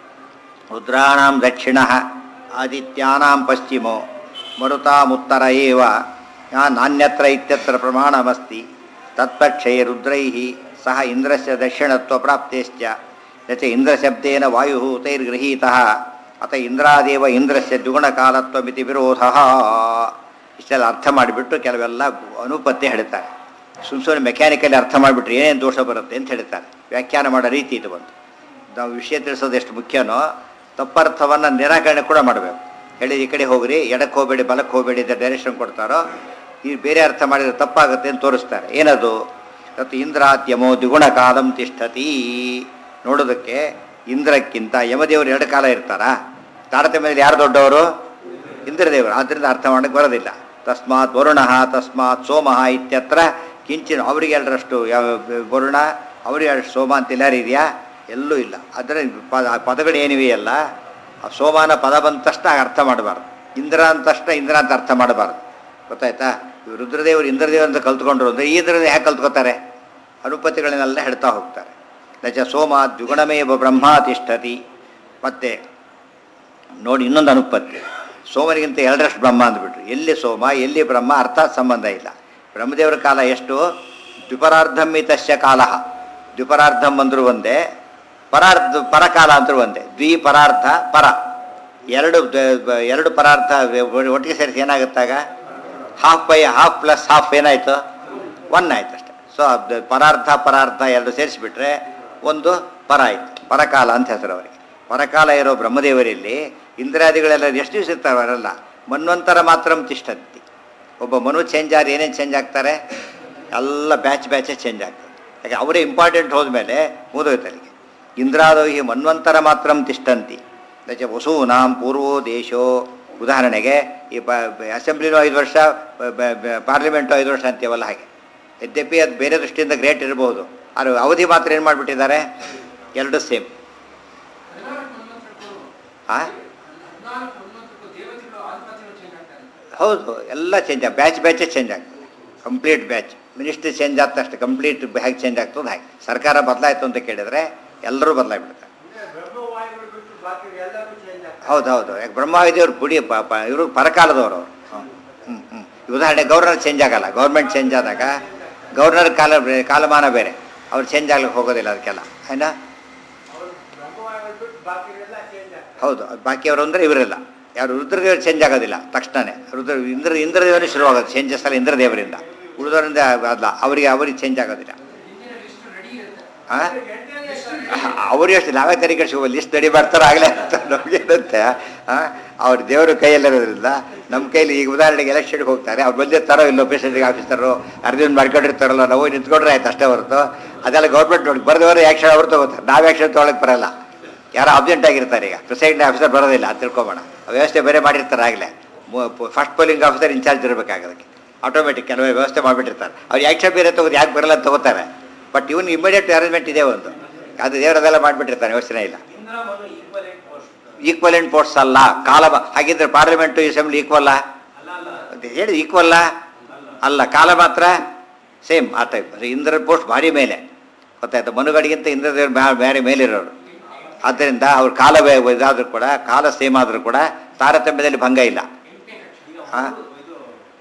ರುದ್ರಾಣಾಂ ದಕ್ಷಿಣ ಆದಿತ್ಯಾನಾಂ ಪಶ್ಚಿಮೋ ಮರುತಾಮುತ್ತರ ಏವ ಯಾ ನಾನ್ಯತ್ರ ಇತ್ಯತ್ರ ಪ್ರಮಾಣಮಸ್ತಿ ತತ್ಪಕ್ಷೇ ರುದ್ರೈಃ ಸಹ ಇಂದ್ರಸ್ಯ ದಕ್ಷಿಣತ್ವ ಪ್ರಾಪ್ತೇಶ್ಚ ಯಚ ಇಂದ್ರಶಬ್ದೇನ ವಾಯು ತೈರ್ಗೃಹೀತಃ ಅತ ಇಂದ್ರಾದೇವ ಇಂದ್ರಸ್ಯ ದ್ವಿಗುಣಕಾಲತ್ವಮಿತಿ ವಿರೋಧಃ ಇಷ್ಟೆಲ್ಲ ಅರ್ಥ ಮಾಡಿಬಿಟ್ಟು ಕೆಲವೆಲ್ಲ ಅನುಪತ್ತಿ ಹೇಳ್ತಾರೆ ಸುಮ್ ಸುಮ್ಮನೆ ಮೆಕ್ಯಾನಿಕಲಿ ಅರ್ಥ ಮಾಡಿಬಿಟ್ರೆ ಏನೇನು ದೋಷ ಬರುತ್ತೆ ಅಂತ ಹೇಳ್ತಾರೆ ವ್ಯಾಖ್ಯಾನ ಮಾಡೋ ರೀತಿ ಇದು ಬಂತು ನಾವು ವಿಷಯ ತಿಳಿಸೋದು ಎಷ್ಟು ಮುಖ್ಯನೋ ತಪ್ಪರ್ಥವನ್ನು ನಿರಾಕರಣೆ ಕೂಡ ಮಾಡಬೇಕು ಹೇಳಿ ಈ ಕಡೆ ಹೋಗ್ರಿ ಎಡಕ್ಕೆ ಹೋಗಬೇಡಿ ಬಲಕ್ಕೆ ಹೋಗಬೇಡಿ ಅಂತ ಡೈರೆಕ್ಷನ್ ಕೊಡ್ತಾರೋ ಈ ಬೇರೆ ಅರ್ಥ ಮಾಡಿದ್ರೆ ತಪ್ಪಾಗುತ್ತೆ ಅಂತ ತೋರಿಸ್ತಾರೆ ಏನದು ಮತ್ತು ಇಂದ್ರಾತ್ಯಮೋ ದ್ವಿಗುಣ ಕಾಲಂ ತಿಷ್ಠತಿ ನೋಡೋದಕ್ಕೆ ಇಂದ್ರಕ್ಕಿಂತ ಯಮದೇವರು ಎರಡು ಕಾಲ ಇರ್ತಾರಾ ತಾರತಮ್ಯದಲ್ಲಿ ಯಾರು ದೊಡ್ಡವರು ಇಂದ್ರದೇವರು ಆದ್ದರಿಂದ ಅರ್ಥ ಮಾಡಕ್ಕೆ ಬರೋದಿಲ್ಲ ತಸ್ಮಾತ್ ವರುಣ ತಸ್ಮಾತ್ ಸೋಮ ಇತ್ಯತ್ರ ಕಿಂಚಿನ ಅವರಿಗೆ ಎರಡರಷ್ಟು ಯಾವ ವರುಣ ಅವರಿಗೆ ಎರಡು ಸೋಮ ಅಂತ ಎಲ್ಲಾರು ಇದೆಯಾ ಎಲ್ಲೂ ಇಲ್ಲ ಅದರ ಪದ ಪದಗಳು ಏನಿವೆಯಲ್ಲ ಆ ಸೋಮಾನ ಪದ ಬಂದ ತಕ್ಷಣ ಅರ್ಥ ಮಾಡಬಾರ್ದು ಇಂದ್ರ ಅಂದ ತಕ್ಷಣ ಇಂದ್ರ ಅಂತ ಅರ್ಥ ಮಾಡಬಾರ್ದು ಗೊತ್ತಾಯ್ತಾ ಇವ್ರು ರುದ್ರದೇವರು ಇಂದ್ರದೇವರು ಅಂತ ಕಲ್ತ್ಕೊಂಡ್ರು ಅಂದರೆ ಈ ಇಂದ್ರದೇವ ಹೇಗೆ ಕಲ್ತ್ಕೋತಾರೆ ಅನುಪತಿಗಳನ್ನೆಲ್ಲ ಹೇಳ್ತಾ ಹೋಗ್ತಾರೆ ನಚ ಸೋಮ ದ್ವಿಗುಣಮೇವ ಬ್ರಹ್ಮ ತಿಷ್ಠತಿ ಮತ್ತೆ ನೋಡಿ ಇನ್ನೊಂದು ಅನುಪತ್ತಿ ಸೋಮನಿಗಿಂತ ಎರಡರಷ್ಟು ಬ್ರಹ್ಮ ಅಂದ್ಬಿಟ್ರು ಎಲ್ಲಿ ಸೋಮ ಎಲ್ಲಿ ಬ್ರಹ್ಮ ಅರ್ಥಾತ್ ಸಂಬಂಧ ಇಲ್ಲ ಬ್ರಹ್ಮದೇವರ ಕಾಲ ಎಷ್ಟು ದ್ವಿಪರಾರ್ಧಮಿತಸ್ಯ ಕಾಲ ದ್ವಿಪರಾರ್ಧಂ ಅಂದ್ರೂ ಒಂದೇ ಪರಾರ್ಧ ಪರಕಾಲ ಅಂದ್ರೂ ಒಂದೇ ದ್ವಿಪರಾರ್ಧ ಪರ ಎರಡು ದ- ಎರಡು ಪರಾರ್ಧ ಒಟ್ಟಿಗೆ ಸೇರಿಸಿ ಏನಾಗುತ್ತಾಗ half by half plus half ಏನಾಯಿತು ಒನ್ ಆಯ್ತು ಅಷ್ಟೆ ಸೊ ಪರಾರ್ಧ ಪರಾರ್ಧ ಎರಡು ಸೇರಿಸಿಬಿಟ್ರೆ ಒಂದು ಪರ ಆಯಿತು ಪರಕಾಲ ಅಂತ ಹೆಸರು ಅವರಿಗೆ ಪರಕಾಲ ಇರೋ ಬ್ರಹ್ಮದೇವರಲ್ಲಿ ಇಂದ್ರಾದಿಗಳೆಲ್ಲ ಎಷ್ಟು ದಿವಸ ಇರ್ತಾರೆ ಅವರೆಲ್ಲ ಮನ್ವಂತರ ಮಾತ್ರ ತಿಷ್ಟಂತಿ ಒಬ್ಬ ಮನು ಚೇಂಜ್ ಆದ್ರೆ ಏನೇನು ಚೇಂಜ್ ಆಗ್ತಾರೆ ಎಲ್ಲ ಬ್ಯಾಚ್ ಬ್ಯಾಚೇ ಚೇಂಜ್ ಆಗ್ತದೆ ಯಾಕೆ ಅವರೇ ಇಂಪಾರ್ಟೆಂಟ್ ಹೋದ್ಮೇಲೆ ಮುಗಿದೋಯ್ತು ಅಲ್ಲಿಗೆ ಇಂದ್ರಾದೋಹಿ ಮನ್ವಂತರ ಮಾತ್ರ ತಿಷ್ಟಂತಿ ದಚ ವಸೂನಾಂ ಪೂರ್ವೋ ದೇಶೋ ಉದಾಹರಣೆಗೆ ಈ ಬ ಅಸೆಂಬ್ಲಿನೂ ಐದು ವರ್ಷ ಪಾರ್ಲಿಮೆಂಟು ಐದು ವರ್ಷ ಅಂತೀವಲ್ಲ ಹಾಗೆ ಯದ್ಯಪಿ ಅದು ಬೇರೆ ದೃಷ್ಟಿಯಿಂದ ಗ್ರೇಟ್ ಇರಬಹುದು ಆದರೆ ಅವಧಿ ಮಾತ್ರ ಏನು ಮಾಡಿಬಿಟ್ಟಿದ್ದಾರೆ ಎರಡು ಸೇಮ್ ಆ ಹೌದು ಎಲ್ಲ ಚೇಂಜ್ ಆಗ ಬ್ಯಾಚ್ ಬ್ಯಾಚೇ ಚೇಂಜ್ ಆಗ್ತದೆ ಕಂಪ್ಲೀಟ್ ಬ್ಯಾಚ್ ಮಿನಿಸ್ಟ್ರಿ ಚೇಂಜ್ ಆದ ತಕ್ಷಣ ಕಂಪ್ಲೀಟ್ ಹೇಗೆ ಚೇಂಜ್ ಆಗ್ತದೆ ಹಾಗೆ ಸರ್ಕಾರ ಬದಲಾಯಿತು ಅಂತ ಕೇಳಿದರೆ ಎಲ್ಲರೂ ಬದಲಾಗ್ಬಿಡ್ತಾರೆ ಬ್ರಹ್ಮವಾಯುಗಳು ಬಿಟ್ಟು ಬಾಕಿ ಎಲ್ಲರೂ ಚೇಂಜ್ ಆಗ್ತಾರೆ ಹೌದು ಹೌದು ಯಾಕೆ ಬ್ರಹ್ಮವಿದೇವ್ರು ಪುಡಿ ಪಾಪ ಇವರು ಪರಕಾಲದವರು ಅವರು ಹ್ಞೂ ಹ್ಞೂ ಉದಾಹರಣೆ ಗವರ್ನರ್ ಚೇಂಜ್ ಆಗಲ್ಲ ಗೌರ್ಮೆಂಟ್ ಚೇಂಜ್ ಆದಾಗ ಗವರ್ನರ್ ಕಾಲ ಕಾಲಮಾನ ಬೇರೆ ಅವ್ರು ಚೇಂಜ್ ಆಗ್ಲಿಕ್ಕೆ ಹೋಗೋದಿಲ್ಲ ಅದಕ್ಕೆಲ್ಲ ಏನ ಅವರು ಬ್ರಹ್ಮವಾಯುಗಳು ಬಿಟ್ಟು ಬಾಕಿ ಎಲ್ಲ ಚೇಂಜ್ ಆಗ್ತಾರೆ ಹೌದು ಬಾಕಿಯವರು ಅಂದರೆ ಇವರೆಲ್ಲ ಯಾರು ರುದ್ರದೇವರು ಚೇಂಜ್ ಆಗೋದಿಲ್ಲ ತಕ್ಷಣನೇ ರುದ್ರ ಇಂದ್ರ ಇಂದ್ರದೇವನೇ ಶುರುವಾಗೋದು ಚೇಂಜಸ್ ಎಲ್ಲ ಇಂದ್ರದೇವರಿಂದ ಉಳಿದವರಿಂದ ಅಲ್ಲ ಅವರಿಗೆ ಅವರಿಗೆ ಚೇಂಜ್ ಆಗೋದಿಲ್ಲ ಆ? ಅವ್ರಿಗೆ ಎಷ್ಟು ನಾವೇ ತೆರಿಗೆ ಸಿಗುವ ಲಿಸ್ಟ್ ರೆಡಿ ಮಾಡ್ತಾರೋ ಆಗಲೇ ಅಂತ ನಮಗೇನಂತೆ ಅವ್ರ ದೇವರು ಕೈಯಲ್ಲಿರೋದ್ರಿಂದ ನಮ್ಮ ಕೈಲಿ ಈಗ ಉದಾಹರಣೆಗೆ ಎಲೆಕ್ಷನ್ಗೆ ಹೋಗ್ತಾರೆ ಅವ್ರು ಬಂದಿರ್ತಾರೋ ಇಲ್ಲೋ ಪೇಷಂಟಿಗೆ ಆಫೀಸರು ಅರ್ಜಿನ್ ಮಾಡ್ಕೊಂಡಿರ್ತಾರಲ್ಲ ನಾವು ನಿಂತ್ಕೊಂಡ್ರೆ ಆಯ್ತು ಅಷ್ಟೇ ಹೊರತು ಅದೆಲ್ಲ ಗೌರ್ಮೆಂಟ್ ನೋಡಿ ಬರೆದವರು ಆ್ಯಕ್ಷನ್ ಅವ್ರು ತಗೋತಾರೆ ನಾವು ಆ್ಯಕ್ಷನ್ ತೊಗೊಳಕ್ಕೆ ಬರಲ್ಲ ಯಾರೋ ಅಬ್ಸೆಂಟ್ ಆಗಿರ್ತಾರೆ ಈಗ ಪ್ರೆಸಿಡೆಂಟ್ ಆಫೀಸರ್ ಬರೋದಿಲ್ಲ ಅಂತ ತಿಳ್ಕೊಬೋಣ ವ್ಯವಸ್ಥೆ ಬೇರೆ ಮಾಡಿರ್ತಾರೆ ಆಗಲೇ ಫಸ್ಟ್ ಪೋಲಿಂಗ್ ಆಫೀಸರ್ ಇನ್ಚಾರ್ಜ್ ಇರಬೇಕಾಗೋದಕ್ಕೆ ಆಟೋಮೆಟಿಕ್ ಕೆಲವೇ ವ್ಯವಸ್ಥೆ ಮಾಡಿಬಿಟ್ಟಿರ್ತಾರೆ ಅವ್ರು ಆ್ಯಕ್ಷನ್ ಬೇರೆ ತಗೋದು ಯಾಕೆ ಬರಲ್ಲ ಅಂತ ತಗೋತಾರೆ ಬಟ್ ಇವನು ಇಮಿಡಿಯೇಟ್ ಅರೇಂಜ್ಮೆಂಟ್ ಇದೆ ಒಂದು ಅದು ದೇವರದೆಲ್ಲ ಮಾಡಿಬಿಟ್ಟಿರ್ತಾನೆ ಯೋಚನೆ ಇಲ್ಲ Indra Manu equivalent post equivalent posts ಅಲ್ಲ ಕಾಲ ಬ- ಹಾಗಿದ್ರೆ ಪಾರ್ಲಿಮೆಂಟು ಅಸೆಂಬ್ಲಿ ಈಕ್ವಲ್ಲ ಅಲ್ಲ ಅಲ್ಲ ಅಂತ ಹೇಳಿ ಈಕ್ವಲ್ಲ ಅಲ್ಲ ಕಾಲ ಮಾತ್ರ ಸೇಮ್ ಆ ಟೈಪ್ ಇಂದ್ರ ಪೋಸ್ಟ್ ಭಾರಿ ಮೇಲೆ ಗೊತ್ತಾಯ್ತು ಮನುಗಳಿಗಿಂತ ಇಂದ್ರದೇವ್ರು ಬ್ಯಾ- ಬೇರೆ ಮೇಲಿರೋರು ಆದ್ದರಿಂದ ಅವ್ರ ಕಾಲ ಬೇ- ಇದಾದ್ರೂ ಕೂಡ ಕಾಲ ಸೇಮ್ ಆದರೂ ಕೂಡ ತಾರತಮ್ಯದಲ್ಲಿ ಭಂಗ ಇಲ್ಲ ಈಗ ಹಾ. ಮನು- ಇದು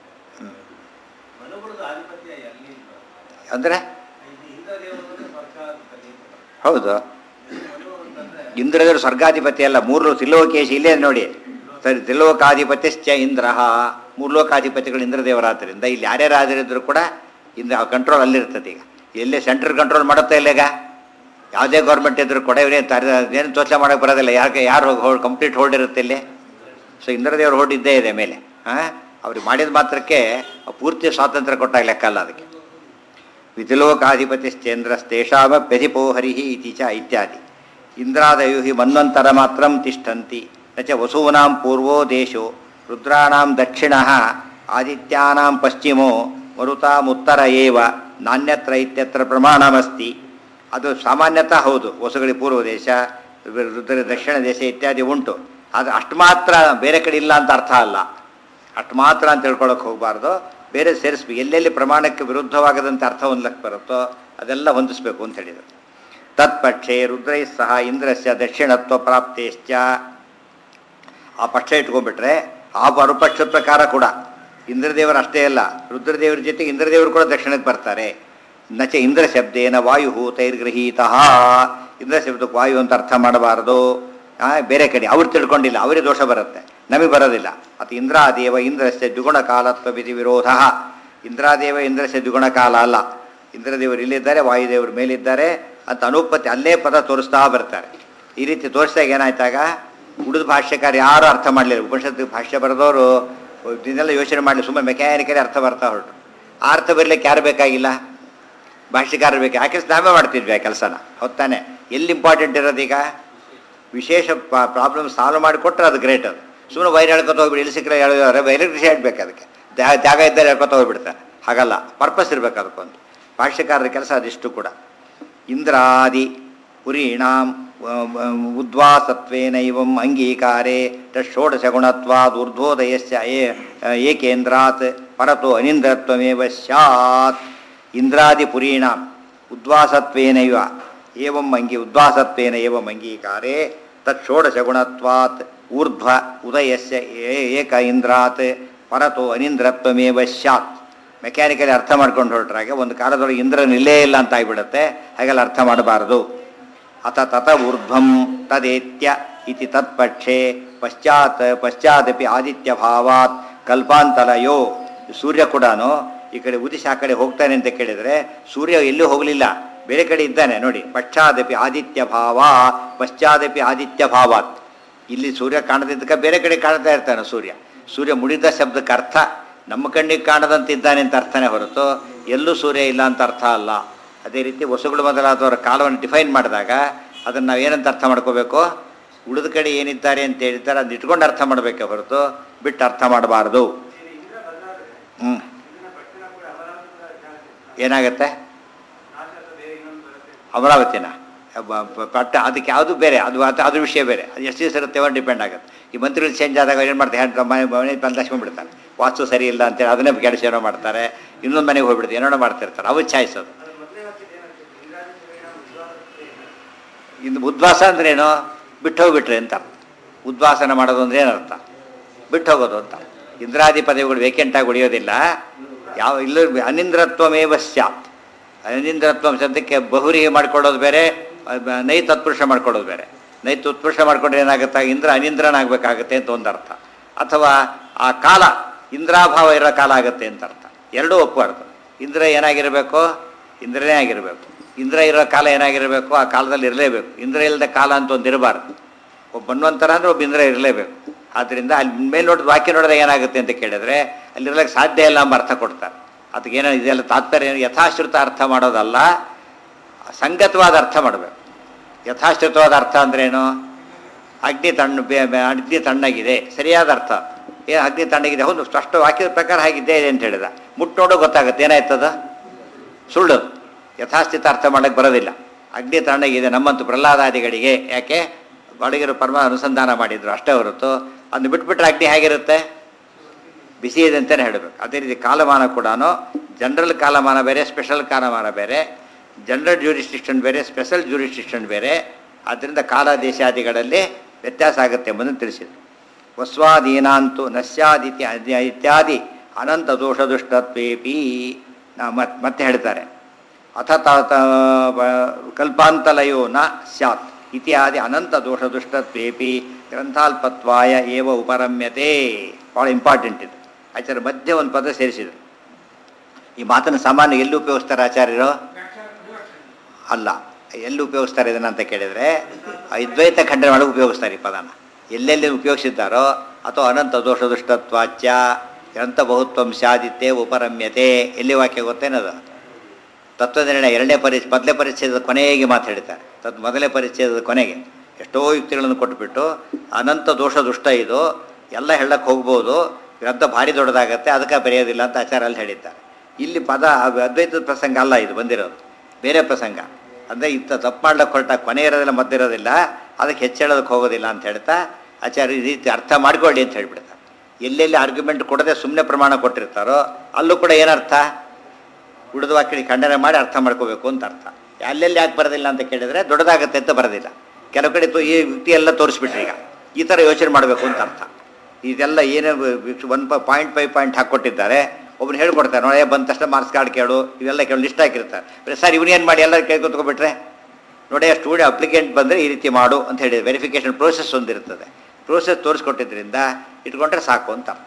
ಮನುಗುಳದ ಆಧಿಪತ್ಯ ಎಲ್ಲಿ ಇಲ್ಲ. ಅಂದರೆ ಇದು ಇಂದ್ರ ದೇವರು ಸ್ವರ್ಗಾಧಿಪತಿ ಅಂತ. ಹೌದು ಮನು ಅಂತಂದ್ರೆ ಇಂದ್ರದೇವರು ಸ್ವರ್ಗಾಧಿಪತಿ ಅಲ್ಲ ಮೂರು ತಿಲೋಕೇಶಿ ಇಲ್ಲೇ ನೋಡಿ ಸರಿ ತಿಲೋಕಾಧಿಪತಿಶ್ಚ ಇಂದ್ರ ಮೂರು ಲೋಕಾಧಿಪತಿಗಳು ಇಂದ್ರದೇವರಾದ್ದರಿಂದ ಇಲ್ಲಿ ಯಾರ್ಯಾರು ಆದರಿದ್ರು ಕೂಡ ಇಂದ್ರ ಕಂಟ್ರೋಲ್ ಅಲ್ಲಿರ್ತದೆ ಈಗ ಎಲ್ಲೇ ಸೆಂಟ್ರಲ್ ಕಂಟ್ರೋಲ್ ಮಾಡುತ್ತಾ ಇಲ್ಲ ಈಗ ಯಾವುದೇ ಗೌರ್ಮೆಂಟ್ ಇದ್ರು ಕೂಡ ಇವರೇನು ತರ ಏನು ತೋಚನೆ ಮಾಡೋಕೆ ಬರೋದಿಲ್ಲ ಯಾಕೆ ಯಾರು ಹೋಲ್ಡ್ ಕಂಪ್ಲೀಟ್ ಹೋಲ್ಡ್ ಇರುತ್ತೆ ಇಲ್ಲಿ ಸೊ ಇಂದ್ರದೇವರು ಹೋಲ್ಡ್ ಇದ್ದೇ ಇದೆ ಮೇಲೆ ಹಾಂ ಅವ್ರಿಗೆ ಮಾಡಿದ ಮಾತ್ರಕ್ಕೆ ಪೂರ್ತಿ ಸ್ವಾತಂತ್ರ್ಯ ಕೊಟ್ಟಾಗ ಲೆಕ್ಕ ಅಲ್ಲ ಅದಕ್ಕೆ ವಿತಿಲೋಕಾಧಿಪತಿಶ್ಚೇಂದ್ರಸ್ತೇಷಾಮಪ್ಯಧಿಪೋ ಹರಿ ಇತಿ ಚ ಇತ್ಯಾದಿ ಇಂದ್ರಾದಯು ಹಿ ಮನ್ವಂತರ ಮಾತ್ರ ತಿಷ್ಠಂತಿ ನ ಚ ವಸೂನಾಂ ಪೂರ್ವೋ ದೇಶೋ ರುದ್ರಾಣಾಂ ದಕ್ಷಿಣ ಆದಿತ್ಯಾನಾಂ ಪಶ್ಚಿಮೋ ಮರುತಾಮುತ್ತರ ಏವ ನಾಣ್ಯತ್ರ ಇತ್ಯತ್ರ ಪ್ರಮಾಣಮಸ್ತಿ ಅದು ಸಾಮಾನ್ಯತಃ ಹೌದು ವಸುಗಳಿಗೆ ಪೂರ್ವ ದೇಶ ರುದ್ರ ದಕ್ಷಿಣ ದೇಶ ಇತ್ಯಾದಿ ಉಂಟು ಆದರೆ ಅಷ್ಟು ಮಾತ್ರ ಬೇರೆ ಕಡೆ ಇಲ್ಲ ಅಂತ ಅರ್ಥ ಅಲ್ಲ ಅಷ್ಟು ಮಾತ್ರ ಅಂತ ಹೇಳ್ಕೊಳಕ್ಕೆ ಹೋಗಬಾರ್ದು ಬೇರೆ ಸೇರಿಸ್ಬೇಕು ಎಲ್ಲೆಲ್ಲಿ ಪ್ರಮಾಣಕ್ಕೆ ವಿರುದ್ಧವಾಗದಂತೆ ಅರ್ಥ ಹೊಂದಲಕ್ಕೆ ಬರುತ್ತೋ ಅದೆಲ್ಲ ಹೊಂದಿಸ್ಬೇಕು ಅಂತ ಹೇಳಿದರು ತತ್ಪಕ್ಷೆ ರುದ್ರೈ ಸಹ ಇಂದ್ರಸ್ಯ ದಕ್ಷಿಣತ್ವ ಪ್ರಾಪ್ತೇಶ್ಚ ಆ ಪಕ್ಷ ಇಟ್ಕೊಂಡ್ಬಿಟ್ರೆ ಆ ಮರುಪಕ್ಷದ ಪ್ರಕಾರ ಕೂಡ ಇಂದ್ರದೇವರು ಅಷ್ಟೇ ಅಲ್ಲ ರುದ್ರದೇವರ ಜೊತೆಗೆ ಇಂದ್ರದೇವರು ಕೂಡ ದಕ್ಷಿಣಕ್ಕೆ ಬರ್ತಾರೆ ನಚ ಇಂದ್ರ ಶಬ್ದೇನ ವಾಯು ತೈರ್ಗೃಹೀತ ಇಂದ್ರ ಶಬ್ದಕ್ಕೆ ವಾಯು ಅಂತ ಅರ್ಥ ಮಾಡಬಾರದು ಆ, ಬೇರೆ ಕಡೆ ಅವ್ರು ತಿಳ್ಕೊಂಡಿಲ್ಲ ಅವರಿಗೆ ದೋಷ ಬರುತ್ತೆ ನಮಗೆ ಬರೋದಿಲ್ಲ ಅದು ಇಂದ್ರಾದೇವ ಇಂದ್ರಸ್ಯ ದ್ವಿಗುಣ ಕಾಲತ್ವ ವಿಧಿ ವಿರೋಧ ಇಂದ್ರಾದೇವ ಇಂದ್ರಸ್ಯ ದ್ವಿಗುಣ ಕಾಲ ಅಲ್ಲ ಇಂದ್ರದೇವರು ಇಲ್ಲಿದ್ದಾರೆ ವಾಯುದೇವರು ಮೇಲಿದ್ದಾರೆ ಅಂತ ಅನುಪತ್ತಿ ಅಲ್ಲೇ ಪದ ತೋರಿಸ್ತಾ ಬರ್ತಾರೆ ಈ ರೀತಿ ತೋರಿಸಿದಾಗ ಏನಾಯ್ತಾಗ ಉಳಿದ ಭಾಷ್ಯಕಾರ ಯಾರು ಅರ್ಥ ಮಾಡಲಿಲ್ಲ ಉಪನಿಷತ್ತು ಭಾಷ್ಯ ಬರೆದವರು ಇದನ್ನೆಲ್ಲ ಯೋಚನೆ ಮಾಡಲಿ ಸುಮ್ಮನೆ ಮೆಕ್ಯಾನಿಕಲಿ ಅರ್ಥ ಬರ್ತಾ ಹೊರಟು ಆ ಅರ್ಥ ಬರಲಿಕ್ಕೆ ಯಾರು ಬೇಕಾಗಿಲ್ಲ ಭಾಷ್ಯಕಾರ ಬೇಕು ಯಾಕೆ ನಾವೇ ಮಾಡ್ತಿದ್ವಿ ಆ ಕೆಲಸನ ಹೊತ್ತಾನೆ ಎಲ್ಲಿ ಇಂಪಾರ್ಟೆಂಟ್ ಇರೋದೀಗ ವಿಶೇಷ ಪ್ರಾಬ್ಲಮ್ ಸಾಲ್ವ್ ಮಾಡಿಕೊಟ್ರೆ ಅದು ಗ್ರೇಟ್ ಅದು ಸುಮ್ಮನೆ ವೈರ್ ಹೇಳ್ಕೊತ ಹೋಗ್ಬಿಡಿ ಇಲ್ಲಿ ಸಿಕ್ಕರೆ ಹೇಳಿದ್ರೆ ಎಲೆಕ್ಟ್ರಿಸಿಟಿ ಬೇಕು ಅದಕ್ಕೆ ಜಾ- ಜಾಗ ಇದ್ದರೆ ಹೇಳ್ಕೊತ ಹೋಗ್ಬಿಡ್ತಾರೆ ಹಾಗಲ್ಲ ಪರ್ಪಸ್ ಇರಬೇಕು ಅದಕ್ಕೊಂದು ಭಾಷ್ಯಕಾರರ ಕೆಲಸ ಅದಿಷ್ಟು ಕೂಡ ಇಂದ್ರಾದಿ ಪುರೀಣಾಂ ಉದ್ವಾಸತ್ವೇನೈವಂ ಅಂಗೀಕಾರೆ ಷೋಡಶಗುಣತ್ವಾದ್ ಊರ್ಧ್ವೋದಯಸ್ಯ ಏ- ಏಕೇಂದ್ರಾತ್ ಪರತೋ ಅನಿಂದ್ರತ್ವಮೇವ ಸ್ಯಾತ್ ಇಂದ್ರಾದಿ ಪುರೀಣಾಂ ಉದ್ವಾಸತ್ವೇನೈವ ಏವಂ ಅಂಗಿ ಉದ್ವಾಸತ್ವೇನ ಏವಂ ಅಂಗೀಕಾರೆ ತತ್ ಷೋಡಶಗುಣತ್ವಾತ್ ಊರ್ಧ್ವ ಉದಯಸ್ಯ ಏ- ಏಕ ಇಂದ್ರಾತ್ ಪರತೋ ಅನಿಂದ್ರತ್ವಮೇವ ಸ್ಯಾತ್ ಮೆಕ್ಯಾನಿಕಲಿ ಅರ್ಥ ಮಾಡ್ಕೊಂಡು ಹೊರಟ್ರಾಗೆ ಒಂದು ಕಾಲದೊಳಗೆ ಇಂದ್ರನ ಇಲ್ಲೇ ಇಲ್ಲ ಅಂತ ಆಗಿಬಿಡುತ್ತೆ ಹಾಗೆಲ್ಲ ಅರ್ಥ ಮಾಡಬಾರದು ಅಥ ತತ ಊರ್ಧ್ವಂ ತದೇತ್ಯ ಇತಿ ತತ್ಪಕ್ಷೆ ಪಶ್ಚಾತ್ ಪಶ್ಚಾದಪಿ ಆದಿತ್ಯ ಭಾವಾತ್ ಕಲ್ಪಾಂತಲಯೋ ಸೂರ್ಯ ಕೂಡ ಈ ಕಡೆ ಉದಿಸಿ ಆ ಕಡೆ ಹೋಗ್ತಾನೆ ಅಂತ ಕೇಳಿದರೆ ಸೂರ್ಯ ಎಲ್ಲೂ ಹೋಗಲಿಲ್ಲ ಬೇರೆ ಕಡೆ ಇದ್ದಾನೆ ನೋಡಿ ಪಶ್ಚಾದಪಿ ಆದಿತ್ಯ ಭಾವ ಪಶ್ಚಾದಪಿ ಆದಿತ್ಯ ಭಾವಾತ್ ಇಲ್ಲಿ ಸೂರ್ಯ ಕಾಣದಿದ್ದಕ್ಕೆ ಬೇರೆ ಕಡೆ ಕಾಣ್ತಾ ಇರ್ತಾನೆ ಸೂರ್ಯ ಸೂರ್ಯ ಮುಡಿದ ಶಬ್ದಕ್ಕೆ ಅರ್ಥ ನಮ್ಮ ಕಣ್ಣಿಗೆ ಕಾಣದಂತಿದ್ದಾನೆ ಅಂತ ಅರ್ಥನೇ ಹೊರತು ಎಲ್ಲೂ ಸೂರ್ಯ ಇಲ್ಲ ಅಂತ ಅರ್ಥ ಅಲ್ಲ ಅದೇ ರೀತಿ ವಸುಗಳು ಮೊದಲಾದವರ ಕಾಲವನ್ನು ಡಿಫೈನ್ ಮಾಡಿದಾಗ ಅದನ್ನು ನಾವು ಏನಂತ ಅರ್ಥ ಮಾಡ್ಕೋಬೇಕು ಉಳಿದ ಕಡೆ ಏನಿದ್ದಾರೆ ಅಂತ ಹೇಳಿದ್ದಾರೆ ಅದನ್ನ ಇಟ್ಕೊಂಡು ಅರ್ಥ ಮಾಡಬೇಕೆ ಹೊರತು ಬಿಟ್ಟು ಅರ್ಥ ಮಾಡಬಾರ್ದು ಇಂದ್ರ ಬದಲಾದ್ರೆ ಹ್ಞೂ ಇಂದ್ರನ ಪಟ್ಟಣ ಕೂಡ ಅಮರಾವತಿ ಕೂಡ ಚಾನ್ಸ್ ಏನಾಗುತ್ತೆ ನಾಶ ಅಥವಾ ಬೇರೆ ಇನ್ನೊಂದು ಬರುತ್ತೆ ಅಮರಾವತಿನ ಬ- ಬ- ಪಟ್ಟ ಅದಕ್ಕೆ ಯಾವುದು ಬೇರೆ ಅದು ಅದು ಅದ್ರ ವಿಷಯ ಬೇರೆ ಅದು ಎಷ್ಟು ದಿವಸ ಇರುತ್ತೆ ಡಿಪೆಂಡ್ ಆಗುತ್ತೆ ಈ ಮಂತ್ರಿಗಳು ಚೇಂಜ್ ಆದಾಗ ಏನು ಮಾಡ್ತಾರೆ ಹ್ಯಾಂಡ್ ಮನೆ ಮನೆ ಬಂದಾಸ್ಕೊಂಡ್ಬಿಡ್ತಾರೆ ವಾಸ್ತು ಸರಿ ಇಲ್ಲ ಅಂತೇಳಿ ಅದನ್ನೇ ಕೆಲಸ ಏನೋ ಮಾಡ್ತಾರೆ ಇನ್ನೊಂದು ಮನೆಗೆ ಹೋಗ್ಬಿಡ್ತಾರೆ ಏನೋ ಮಾಡ್ತಿರ್ತಾರೆ ಅವು ಚಾಯ್ಸೋದು ಅದು ಮೊದಲೇ ಹಾಕಿದ್ದು ಏನಾಗ್ತದೆ ಇಂದ್ರಾದಿ ಪರಿಣಾಮ ವಿಶ್ವಾಸ ಇನ್ನು ಉದ್ವಾಸ ಅಂದ್ರೇನು ಬಿಟ್ಟು ಹೋಗ್ಬಿಟ್ರೆ ಅಂತ ಅರ್ಥ. ಉದ್ವಾಸನ ಮಾಡೋದು ಅಂದ್ರೆ ಏನರ್ಥ ಬಿಟ್ಟು ಹೋಗೋದು ಅಂತ ಇಂದ್ರಾದಿ ಪದವಿಗಳು ವೇಕೆಂಟಾಗಿ ಉಳಿಯೋದಿಲ್ಲ ಯಾವ ಇಲ್ಲ ಅನಿಂದ್ರತ್ವಮೇವ ಸ್ಯಾತ್ ಅನಿಂದ್ರತ್ವ ಶಬ್ದಕ್ಕೆ ಬಹುರಿಗೆ ಮಾಡ್ಕೊಳ್ಳೋದು ಬೇರೆ ಅಹ್, ನೈ ತತ್ಪುರುಷ ಮಾಡ್ಕೊಳ್ಳೋದು ಬೇರೆ ನೈ ತತ್ಪುರುಷ ಮಾಡ್ಕೊಂಡ್ರೆ ಏನಾಗುತ್ತೆ ಇಂದ್ರ ಅನಿಂದ್ರನಾಗಬೇಕಾಗತ್ತೆ ಅಂತ ಒಂದು ಅರ್ಥ ಅಥವಾ ಆ ಕಾಲ ಇಂದ್ರಾಭಾವ ಇರೋ ಕಾಲ ಆಗುತ್ತೆ ಅಂತ ಅರ್ಥ ಎರಡೂ ಒಪ್ಪಬಾರ್ದು ಇಂದ್ರ ಏನಾಗಿರಬೇಕು ಇಂದ್ರನೇ ಆಗಿರಬೇಕು ಇಂದ್ರ ಇರೋ ಕಾಲ ಏನಾಗಿರಬೇಕು ಆ ಕಾಲದಲ್ಲಿ ಇರಲೇಬೇಕು ಇಂದ್ರ ಇಲ್ಲದ ಕಾಲ ಅಂತ ಒಂದು ಇರಬಾರ್ದು ಒಬ್ಬ ಬನ್ವಂತರ ಅಂದ್ರೆ ಒಬ್ಬ ಇಂದ್ರ ಇರಲೇಬೇಕು ಆದ್ದರಿಂದ ಅಲ್ಲಿ ಮೇಲೆ ನೋಡಿದ ವಾಕ್ಯ ನೋಡಿದ್ರೆ ಏನಾಗುತ್ತೆ ಅಂತ ಕೇಳಿದ್ರೆ ಅಲ್ಲಿರ್ಲಿಕ್ಕೆ ಸಾಧ್ಯ ಇಲ್ಲ ಎಂಬ ಅರ್ಥ ಕೊಡ್ತಾರೆ ಅದಕ್ಕೆ ಏನೋ ಇದೆಲ್ಲ ತಾತ್ಪರ್ಯ ಏನು ಯಥಾಶ್ರುತ ಅರ್ಥ ಮಾಡೋದಲ್ಲ ಸಂಗತವಾದ ಅರ್ಥ ಮಾಡಬೇಕು ಯಥಾಶ್ರುತವಾದ ಅರ್ಥ ಅಂದ್ರೇನು ಅಗ್ನಿ ತಣ್ಣ ಬೇ- ಬೇ- ಅಗ್ನಿ ತಣ್ಣಗಿದೆ ಸರಿಯಾದ ಅರ್ಥ ಏನು ಅಗ್ನಿ ತಣ್ಣಗಿದೆ ಹೌದು ಸ್ಪಷ್ಟ ವಾಕ್ಯದ ಪ್ರಕಾರ ಹಾಗಿದ್ದೇ ಇದೆ ಅಂತ ಹೇಳಿದ ಮುಟ್ಟು ನೋಡೋ ಗೊತ್ತಾಗುತ್ತೆ ಏನಾಯ್ತದ ಸುಳ್ಳು ಯಥಾಸ್ಥಿತ ಅರ್ಥ ಮಾಡಕ್ಕೆ ಬರೋದಿಲ್ಲ ಅಗ್ನಿ ತಣ್ಣಗಿದೆ ನಮ್ಮಂತೂ ಪ್ರಹ್ಲಾದಾದಿಗಳಿಗೆ ಯಾಕೆ ಒಳಗಿರೋ ಪರಮ ಅನುಸಂಧಾನ ಮಾಡಿದ್ರು ಅಷ್ಟೇ ಹೊರತು ಅದನ್ನು ಬಿಟ್ಬಿಟ್ರೆ ಅಗ್ನಿ ಹೇಗಿರುತ್ತೆ ಬಿಸಿ ಇದೆ ಅಂತಲೇ ಹೇಳಬೇಕು ಅದೇ ರೀತಿ ಕಾಲಮಾನ ಕೂಡ ಜನರಲ್ ಕಾಲಮಾನ ಬೇರೆ ಸ್ಪೆಷಲ್ ಕಾಲಮಾನ ಬೇರೆ ಜನರಲ್ ಜ್ಯೂರಿಸ್ಟಿಕ್ಷನ್ ಬೇರೆ ಸ್ಪೆಷಲ್ ಜ್ಯೂರಿಸ್ಟಿಕ್ಷನ್ ಬೇರೆ ಆದ್ದರಿಂದ ಕಾಲ ದೇಶಾದಿಗಳಲ್ಲಿ ವ್ಯತ್ಯಾಸ ಆಗುತ್ತೆ ಎಂಬುದನ್ನು ತಿಳಿಸಿದರು ವಸ್ವಾದೀನಾಂತು ನಶ್ಯಾದಿತ್ಯ ಇತ್ಯಾದಿ ಅನಂತ ದೋಷ ದುಷ್ಟತ್ವೇಪಿ ನಾ ಮತ್ ಮತ್ತೆ ಹೇಳ್ತಾರೆ ಅಥ ತಾತ ಕಲ್ಪಾಂತಲಯೋ ನ ಸ್ಯಾತ್ ಇತ್ಯಾದಿ ಅನಂತ ದೋಷ ದುಷ್ಟತ್ವೇಪಿ ಗ್ರಂಥಾಲ್ಪತ್ವಾಯ ಏವ ಉಪರಮ್ಯತೆ ಭಾಳ ಇಂಪಾರ್ಟೆಂಟ್ ಇದು ಆಚಾರ್ಯ ಮಧ್ಯೆ ಒಂದು ಪದ ಸೇರಿಸಿದರು ಈ ಮಾತನ್ನು ಸಾಮಾನ್ಯ ಎಲ್ಲಿ ಉಪಯೋಗಿಸ್ತಾರೆ ಆಚಾರ್ಯರು ವ್ಯಾಖ್ಯಾನ ವಿವಕ್ಷಣೆ ಅಲ್ಲ ಎಲ್ಲಿ ಉಪಯೋಗಿಸ್ತಾರೆ ಇದನ್ನ ಅಂತ ಕೇಳಿದರೆ ಅದ್ವೈತ ಖಂಡನೆ ಒಳಗೆ ಉಪಯೋಗಿಸ್ತಾರೆ ಈ ಪದನ ಎಲ್ಲೆಲ್ಲಿ ಉಪಯೋಗಿಸಿದ್ದಾರೋ ಅಥವಾ ಅನಂತ ದೋಷ ದುಷ್ಟತ್ವಾಚ್ಯ ಅನಂತ ಬಹುತ್ವಂ ಸ್ಯಾದಿತ್ಯ ಉಪರಮ್ಯತೆ ಎಲ್ಲಿ ವಾಕ್ಯ ಗೊತ್ತೇನದು ತತ್ವನಿರ್ಣಯ ಎರಡನೇ ಪರಿಚಯ ಮೊದಲೇ ಪರಿಚ್ಛೇದದ ಕೊನೆಗೆ ಮಾತಾಡ್ತಾರೆ ತದ್ ಮೊದಲನೇ ಪರಿಚ್ಛೇದದ ಕೊನೆಗೆ ಎಷ್ಟೋ ಯುಕ್ತಿಗಳನ್ನು ಕೊಟ್ಬಿಟ್ಟು ಅನಂತ ದೋಷ ದುಷ್ಟ ಇದು ಎಲ್ಲ ಹೇಳಕ್ಕೆ ಹೋಗ್ಬೋದು ಗ್ರಂಥ ಭಾರಿ ದೊಡ್ಡದಾಗತ್ತೆ ಅದಕ್ಕೆ ಬರೆಯೋದಿಲ್ಲ ಅಂತ ಆಚಾರ ಅಲ್ಲಿ ಹೇಳಿದ್ದಾರೆ ಇಲ್ಲಿ ಪದ ಅದು ಅದ್ವೈತದ ಪ್ರಸಂಗ ಅಲ್ಲ ಇದು ಬಂದಿರೋದು ಬೇರೆ ಪ್ರಸಂಗ ಅಂದರೆ ಇಂಥ ತಪ್ಪು ಮಾಡ್ಲಿಕ್ಕೆ ಹೊರಟ ಕೊನೆ ಇರೋದಿಲ್ಲ ಮದ್ದಿರೋದಿಲ್ಲ ಅದಕ್ಕೆ ಹೆಚ್ಚೇಳೋದಕ್ಕೆ ಹೋಗೋದಿಲ್ಲ ಅಂತ ಹೇಳ್ತಾ ಆಚಾರ್ಯ ಈ ರೀತಿ ಅರ್ಥ ಮಾಡ್ಕೊಳ್ಳಿ ಅಂತ ಹೇಳ್ಬಿಡ್ತಾರೆ ಎಲ್ಲೆಲ್ಲಿ ಆರ್ಗ್ಯುಮೆಂಟ್ ಕೊಡದೆ ಸುಮ್ಮನೆ ಪ್ರಮಾಣ ಕೊಟ್ಟಿರ್ತಾರೋ ಅಲ್ಲೂ ಕೂಡ ಏನರ್ಥ ಉಳಿದ ವಾಕ್ಯಗಳಿಗೆ ಖಂಡನೆ ಮಾಡಿ ಅರ್ಥ ಮಾಡ್ಕೋಬೇಕು ಅಂತ ಅರ್ಥ ಅಲ್ಲೆಲ್ಲಿ ಯಾಕೆ ಬರೋದಿಲ್ಲ ಅಂತ ಕೇಳಿದರೆ ದೊಡ್ಡದಾಗತ್ತೆ ಅಂತ ಬರೋದಿಲ್ಲ ಕೆಲವು ಕಡೆ ತೋ- ಈ ವ್ಯಕ್ತಿ ಎಲ್ಲ ತೋರಿಸ್ಬಿಟ್ರಿ ಈಗ ಈ ಥರ ಯೋಚನೆ ಮಾಡಬೇಕು ಅಂತ ಅರ್ಥ ಇದೆಲ್ಲ ಏನೇ ಒನ್ ಪಾಯಿಂಟ್ ಫೈವ್ ಪಾಯಿಂಟ್ ಹಾಕ್ಕೊಟ್ಟಿದ್ದಾರೆ ಒಬ್ರು ಹೇಳ್ಕೊಡ್ತಾರೆ ನೋಡಿ ಬಂದ ತಕ್ಷಣ ಮಾರ್ಕ್ಸ್ ಕಾರ್ಡ್ ಕೇಳು ಇವೆಲ್ಲ ಕೇಳು ಲಿಸ್ಟ್ ಹಾಕಿರ್ತಾರೆ ಬರೀ ಸರ್ ಇವನೇನು ಮಾಡಿ ಎಲ್ಲರೂ ಕೇಳ್ಕೊತ್ಕೊಬಿಟ್ರೆ ನೋಡಿ ಆ ಸ್ಟೂಡೆಂಟ್ ಅಪ್ಲಿಕೆಂಟ್ ಬಂದರೆ ಈ ರೀತಿ ಮಾಡು ಅಂತ ಹೇಳಿ ವೆರಿಫಿಕೇಷನ್ ಪ್ರೋಸೆಸ್ ಒಂದಿರ್ತದೆ ಪ್ರೋಸೆಸ್ ತೋರಿಸ್ಕೊಟ್ಟಿದ್ರಿಂದ ಇಟ್ಕೊಂಡ್ರೆ ಸಾಕು ಅಂತ ಅರ್ಥ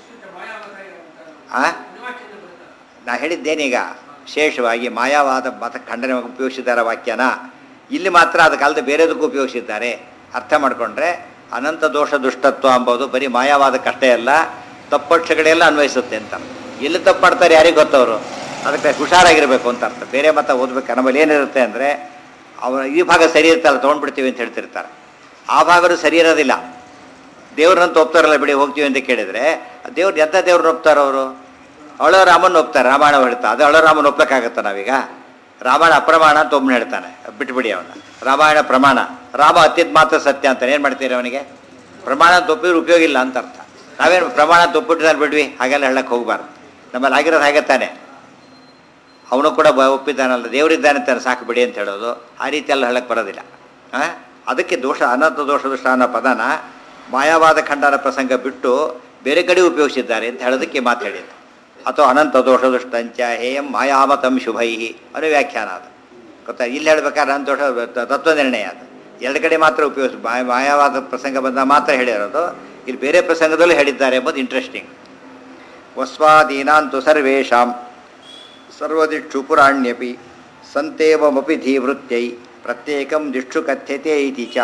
ಆ ನಾ ಹೇಳಿದ್ದೇನೀಗ ವಿಶೇಷವಾಗಿ ಮಾಯಾವಾದ ಮತ ಖಂಡನೆ ಉಪಯೋಗಿಸಿದ್ದಾರೆ ವಾಕ್ಯನ ಇಲ್ಲಿ ಮಾತ್ರ ಅದಕ್ಕೆ ಅಲ್ಲದೆ ಬೇರೆದಕ್ಕೂ ಉಪಯೋಗಿಸಿದ್ದಾರೆ ಅರ್ಥ ಮಾಡಿಕೊಂಡ್ರೆ ಅನಂತ ದೋಷ ದುಷ್ಟತ್ವ ಅಂಬೋದು ಬರೀ ಮಾಯಾವಾದಕ್ಕಷ್ಟೇ ಅಲ್ಲ ತಪ್ಪಕ್ಷಗಳೆಲ್ಲ ಅನ್ವಯಿಸುತ್ತೆ ಅಂತ ಎಲ್ಲಿ ತಪ್ಪು ಮಾಡ್ತಾರೆ ಯಾರಿಗೆ ಗೊತ್ತವರು ಅದಕ್ಕೆ ಹುಷಾರಾಗಿರಬೇಕು ಅಂತ ಅರ್ಥ ಬೇರೆ ಮತ ಓದ್ಬೇಕು ನಮ್ಮಲ್ಲಿ ಏನಿರುತ್ತೆ ಅಂದರೆ ಅವರ ಈ ಭಾಗ ಸರಿ ಇರ್ತಲ್ಲ ತೊಗೊಂಡ್ಬಿಡ್ತೀವಿ ಅಂತ ಹೇಳ್ತಿರ್ತಾರೆ ಆ ಭಾಗನೂ ಸರಿ ಇರೋದಿಲ್ಲ ದೇವ್ರನ್ನಂತ ಒಪ್ತಾರಲ್ಲ ಬಿಡಿ ಹೋಗ್ತೀವಿ ಅಂತ ಕೇಳಿದರೆ ದೇವ್ರು ಎಂಥ ದೇವ್ರನ್ನ ಒಪ್ತಾರ ಅವರು ಅಳೋ ರಾಮನ್ ಒಪ್ತಾರೆ ರಾಮಾಯಣ ಹೇಳ್ತಾ ಅದು ಅಳೋ ರಾಮನ್ ಒಪ್ಲಕ್ಕಾಗತ್ತ ನಾವೀಗ ರಾಮಾಯಣ ಅಪ್ರಮಾಣ ಅಂತ ಒಬ್ಬನು ಹೇಳ್ತಾನೆ ಬಿಟ್ಬಿಡಿ ಅವನ ರಾಮಾಯಣ ಪ್ರಮಾಣ ರಾಮ ಅತ್ಯಂತ ಮಾತ್ರ ಸತ್ಯ ಅಂತ ಏನು ಮಾಡ್ತೀರಿ ಅವನಿಗೆ ಪ್ರಮಾಣ ಅಂತ ಒಪ್ಪಿದ್ರೆ ಉಪಯೋಗ ಇಲ್ಲ ಅಂತ ಅರ್ಥ ನಾವೇನು ಪ್ರಮಾಣ ಅಂತ ಒಪ್ಪಿಟ್ಟು ಬಿಡ್ವಿ ಹಾಗೆಲ್ಲ ಹೇಳಕ್ಕೆ ಹೋಗ್ಬಾರ್ದು ನಮ್ಮಲ್ಲಿ ಆಗಿರೋದು ಹಾಗೆ ತಾನೆ ಅವನು ಕೂಡ ಬ ಒಪ್ಪಿದ್ದಾನಲ್ಲ ದೇವರಿದ್ದಾನೆ ತಾನೆ ಸಾಕು ಬಿಡಿ ಅಂತ ಹೇಳೋದು ಆ ರೀತಿ ಎಲ್ಲ ಹೇಳಕ್ಕೆ ಬರೋದಿಲ್ಲ ಆ? ಅದಕ್ಕೆ ದೋಷ ಅನಂತ ದೋಷ ದುಷ್ಟ ಅನ್ನೋ ಪದನ ಮಾಯಾವಾದ ಖಂಡನ ಪ್ರಸಂಗ ಬಿಟ್ಟು ಬೇರೆ ಕಡೆ ಉಪಯೋಗಿಸಿದ್ದಾರೆ ಅಂತ ಹೇಳೋದಕ್ಕೆ ಮಾತು ಹೇಳಿದ್ದು ಅಥವಾ ಅನಂತ ದೋಷ ದುಷ್ಟಂಚ ಹೇಯಂ ಮಾಯಾಮತಂ ಶುಭೈ ಅನ್ನೋ ವ್ಯಾಖ್ಯಾನ ಅದು ಗೊತ್ತಾ ಇಲ್ಲಿ ಹೇಳ್ಬೇಕಾದ್ರೆ ಅನಂತ ದೋಷ ತ- ತತ್ವ ನಿರ್ಣಯ ಅದು ಎರಡು ಕಡೆ ಮಾತ್ರ ಉಪಯೋಗಿಸ್ ಮಾಯ ಮಾಯಾವಾದ ಪ್ರಸಂಗ ಬಂದ ಮಾತ್ರ ಹೇಳಿರೋದು ಇಲ್ಲಿ ಬೇರೆ ಪ್ರಸಂಗದಲ್ಲೂ ಹೇಳಿದ್ದಾರೆ ಎಂಬುದು ಇಂಟ್ರೆಸ್ಟಿಂಗ್ ವಸ್ವಾದೀನಾಂತು ಸರ್ವೇಷಾಂ ಸರ್ವದಿಕ್ಷು ಪುರಾಣ್ಯಪಿ ಸಂತೇವಮಪಿ ಧೀವೃತ್ಯೈ ಪ್ರತ್ಯೇಕಂ ದಿಕ್ಷು ಕಥ್ಯತೆ ಇತಿ ಚ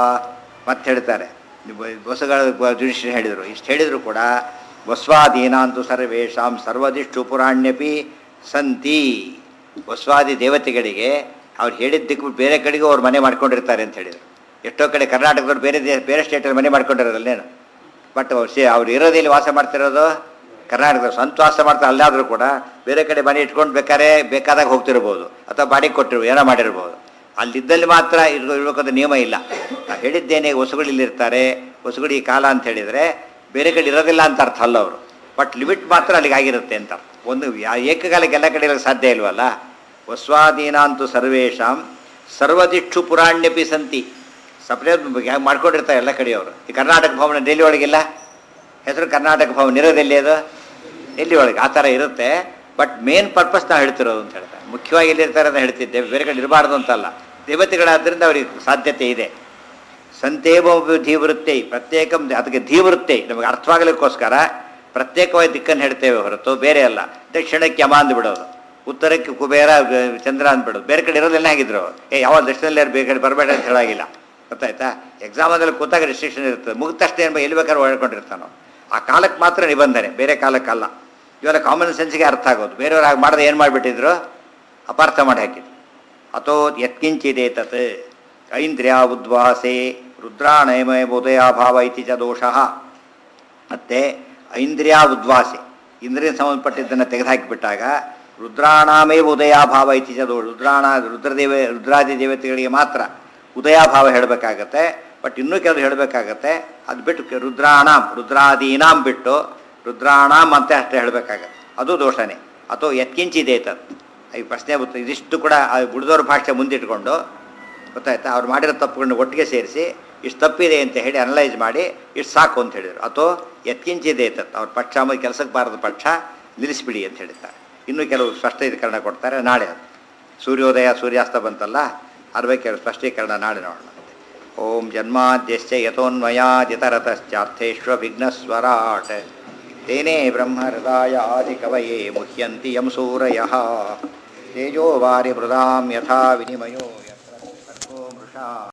ಮತ್ತೆ ಹೇಳ್ತಾರೆ ಬಸ್ಸುಗಳ ಜುಡಿಷನ್ ಹೇಳಿದರು ಇಷ್ಟು ಹೇಳಿದರು ಕೂಡ ವಸ್ವಾದೀನಾಂತು ಸರ್ವೇಷಾಂ ಸರ್ವದಿಷ್ಟು ಪುರಾಣ್ಯಪಿ ಸಂತಿ ವಸ್ವಾದಿ ದೇವತೆಗಳಿಗೆ ಅವ್ರು ಹೇಳಿದ್ದಕ್ಕೆ ಬೇರೆ ಕಡೆಗೂ ಅವ್ರು ಮನೆ ಮಾಡ್ಕೊಂಡಿರ್ತಾರೆ ಅಂತ ಹೇಳಿದರು ಎಷ್ಟೋ ಕಡೆ ಕರ್ನಾಟಕದವ್ರು ಬೇರೆ ದೇ ಬೇರೆ ಸ್ಟೇಟಲ್ಲಿ ಮನೆ ಮಾಡ್ಕೊಂಡಿರೋದಲ್ಲೇನು ಬಟ್ ಅವ್ರು ಇರೋದಿಲ್ಲಿ ವಾಸ ಮಾಡ್ತಿರೋದು ಕರ್ನಾಟಕದ ಸ್ವಂತ ವಾಸ ಮಾಡ್ತಾ ಅಲ್ಲಾದರೂ ಕೂಡ ಬೇರೆ ಕಡೆ ಮನೆ ಇಟ್ಕೊಂಡು ಬೇಕಾದ್ರೆ ಬೇಕಾದಾಗ ಹೋಗ್ತಿರ್ಬೋದು ಅಥವಾ ಬಾಡಿಗೆ ಕೊಟ್ಟಿರ್ಬೋದು ಏನೋ ಮಾಡಿರ್ಬೋದು ಅಲ್ಲಿದ್ದಲ್ಲಿ ಮಾತ್ರ ಇರ್ಬೇಕು ಇರ್ಬೇಕಂತ ನಿಯಮ ಇಲ್ಲ ನಾವು ಹೇಳಿದ್ದೇನೆ ಹೊಸಗಳಿಲ್ಲಿರ್ತಾರೆ ಹೊಸಗುಡಿ ಈ ಕಾಲ ಅಂತ ಹೇಳಿದರೆ ಬೇರೆ ಕಡೆ ಇರೋದಿಲ್ಲ ಅಂತ ಅರ್ಥ ಅಲ್ಲ ಅವರು ಬಟ್ ಲಿಮಿಟ್ ಮಾತ್ರ ಅಲ್ಲಿಗೆ ಆಗಿರುತ್ತೆ ಅಂತ ಒಂದು ಯಾ- ಏಕಕಾಲಕ್ಕೆ ಎಲ್ಲ ಕಡೆ ಇರೋಕ್ಕೆ ಸಾಧ್ಯ ಇಲ್ವಲ್ಲ ವಸ್ವಾದೀನಾಂತು ಸರ್ವೇಷಾಂ ಸರ್ವದಿಕ್ಷು ಪುರಾಣ್ಯಪಿ ಸಂತಿ ಸಪ್ರೇಟ್ ಹ್ಯಾಂಗೆ ಮಾಡ್ಕೊಂಡಿರ್ತಾರೆ ಎಲ್ಲ ಕಡೆಯವರು ಈ ಕರ್ನಾಟಕ ಭವನ ಡೆಲ್ಲಿ ಒಳಗಿಲ್ಲ ಹೆಸರು ಕರ್ನಾಟಕ ಭವನ ಇರೋದೆಲ್ಲಿ ಅದು ಎಲ್ಲಿ ಒಳಗೆ ಆ ಥರ ಇರುತ್ತೆ ಬಟ್ ಮೇನ್ ಪರ್ಪಸ್ ನಾವು ಹೇಳ್ತಿರೋದು ಅಂತ ಹೇಳ್ತಾರೆ ಮುಖ್ಯವಾಗಿ ಎಲ್ಲಿರ್ತಾರೆ ಅಂತ ಹೇಳ್ತಿದ್ದೇವೆ ಬೇರೆ ಕಡೆ ಇರಬಾರ್ದು ಅಂತಲ್ಲ ದೇವತೆಗಳಾದ್ದರಿಂದ ಅವರಿಗೆ ಸಾಧ್ಯತೆ ಇದೆ ಸಂತೇವ ಧೀವೃತ್ತಿ ಪ್ರತ್ಯೇಕಂ ಅದಕ್ಕೆ ಧೀವೃತ್ತಿ ನಮಗೆ ಅರ್ಥವಾಗಲಿಕ್ಕೋಸ್ಕರ ಪ್ರತ್ಯೇಕವಾಗಿ ದಿಕ್ಕನ್ನು ಹೇಳ್ತೇವೆ ಹೊರತು ಬೇರೆ ಅಲ್ಲ ದಕ್ಷಿಣಕ್ಕೆ ಯಮ ಅಂದ್ಬಿಡೋದು ಉತ್ತರಕ್ಕೆ ಕುಬೇರ ಗ- ಚಂದ್ರ ಅಂದ್ಬಿಡೋದು ಬೇರೆ ಕಡೆ ಇರೋದೆಲ್ಲ ಹೇಗಿದ್ರು ಏ ಯಾವ ದಕ್ಷಿಣದಲ್ಲಿ ಯಾರು ಬೇರೆ ಕಡೆ ಬರಬೇಡ ಅಂತ ಹೇಳಾಗಿಲ್ಲ ಗೊತ್ತಾಯ್ತಾ ಎಕ್ಸಾಮಲ್ಲಿ ಕೂತಾಗ ರಿಸ್ಟ್ರಿಕ್ಷನ್ ಇರ್ತದೆ ಮುಗಿದ ತಕ್ಷಣ ಏನು ಎಲ್ಲಿ ಬೇಕಾದ್ರೂ ಓಡ್ಕೊಂಡಿರ್ತಾನೋ ಆ ಕಾಲಕ್ಕೆ ಮಾತ್ರ ನಿಬಂಧನೆ ಬೇರೆ ಕಾಲಕ್ಕಲ್ಲ ಇವೆಲ್ಲ ಕಾಮನ್ ಸೆನ್ಸ್ಗೆ ಅರ್ಥ ಆಗೋದು ಬೇರೆಯವ್ರು ಹಾಗೆ ಮಾಡದೆ ಏನು ಮಾಡಿಬಿಟ್ಟಿದ್ರು ಅಪಾರ್ಥ ಮಾಡಿ ಹಾಕಿದ್ರು ಅಥೋ ಯತ್ಕಿಂಚಿದೆ ತತ್ ಐಂದ್ರಿಯ ಉದ್ವಾಸೆ ರುದ್ರಾಣಯಮಯ ಉದಯಾಭಾವ ಇತಿ ಚ ದೋಷಃ ಮತ್ತು ಐಂದ್ರಿಯ ಉದ್ವಾಸೆ ಇಂದ್ರಿಯ ಸಂಬಂಧಪಟ್ಟಿದ್ದನ್ನು ತೆಗೆದುಹಾಕಿಬಿಟ್ಟಾಗ ರುದ್ರಾಣಾಮೇ ಉದಯಾಭಾವ ಇತಿ ಚ ದೋಷ ರುದ್ರಾಣ ರುದ್ರದೇವ ರುದ್ರಾದಿ ದೇವತೆಗಳಿಗೆ ಮಾತ್ರ ಉದಯಾಭಾವ ಹೇಳಬೇಕಾಗತ್ತೆ ಬಟ್ ಇನ್ನೂ ಕೆಲವು ಹೇಳಬೇಕಾಗತ್ತೆ ಅದು ಬಿಟ್ಟು ಕೆ- ರುದ್ರಾಣಾಂ ರುದ್ರಾದೀನಾಂ ಬಿಟ್ಟು ರುದ್ರಾಣಾಂ ಅಂತ ಅಷ್ಟೇ ಹೇಳಬೇಕಾಗತ್ತೆ ಅದು ದೋಷನೇ ಅಥವಾ ಯತ್ಕಿಂಚಿದೆ ತತ್ ಈ ಪ್ರಶ್ನೆ ಗೊತ್ತು ಇದಿಷ್ಟು ಕೂಡ ಆ ಉಳಿದವ್ರ ಭಾಷೆ ಮುಂದಿಟ್ಕೊಂಡು ಗೊತ್ತಾಯ್ತಾ ಅವ್ರು ಮಾಡಿರೋ ತಪ್ಪುಗಳನ್ನ ಒಟ್ಟಿಗೆ ಸೇರಿಸಿ ಇಷ್ಟು ತಪ್ಪಿದೆ ಅಂತ ಹೇಳಿ ಅನಲೈಸ್ ಮಾಡಿ ಇಷ್ಟು ಸಾಕು ಅಂತ ಹೇಳಿದರು ಅಥವಾ ಯತ್ಕಿಂಚಿದೆ ತತ್ ಅವ್ರ ಪಕ್ಷ ಆಮೇಲೆ ಕೆಲಸಕ್ಕೆ ಬಾರದ ಪಕ್ಷ ನಿಲ್ಲಿಸ್ಬಿಡಿ ಅಂತ ಹೇಳಿದ್ದಾರೆ ಇನ್ನೂ ಕೆಲವು ಸ್ಪಷ್ಟೀಕರಣ ಕೊಡ್ತಾರೆ ನಾಳೆ ಅದು ಸೂರ್ಯೋದಯ ಸೂರ್ಯಾಸ್ತ ಬಂತಲ್ಲ ಅದ್ರ ಬಗ್ಗೆ ಕೆಲವು ಸ್ಪಷ್ಟೀಕರಣ ನಾಳೆ ನೋಡೋಣ ಓಂ ಜನ್ಮಾದ್ಯಶ್ಚ ಯಥೋನ್ಮಯಾದಿತರತಶ್ಚಾರ್ಥೇಶ್ವ ವಿಘ್ನಸ್ವರಾಟ್ ತೇನೇ ಬ್ರಹ್ಮಹೃದಾಯ ಆದಿಕವಯೇ ಮುಹ್ಯಂತಿ ಯಂ ಸೂರಯಃ ತೇಜೋ ವಾರಿ ಮೃದಾಂ ಯಥಾ ವಿನಿಮಯೋ ಯತ್ರ ಸರ್ಗೋ ಮೃಷಾ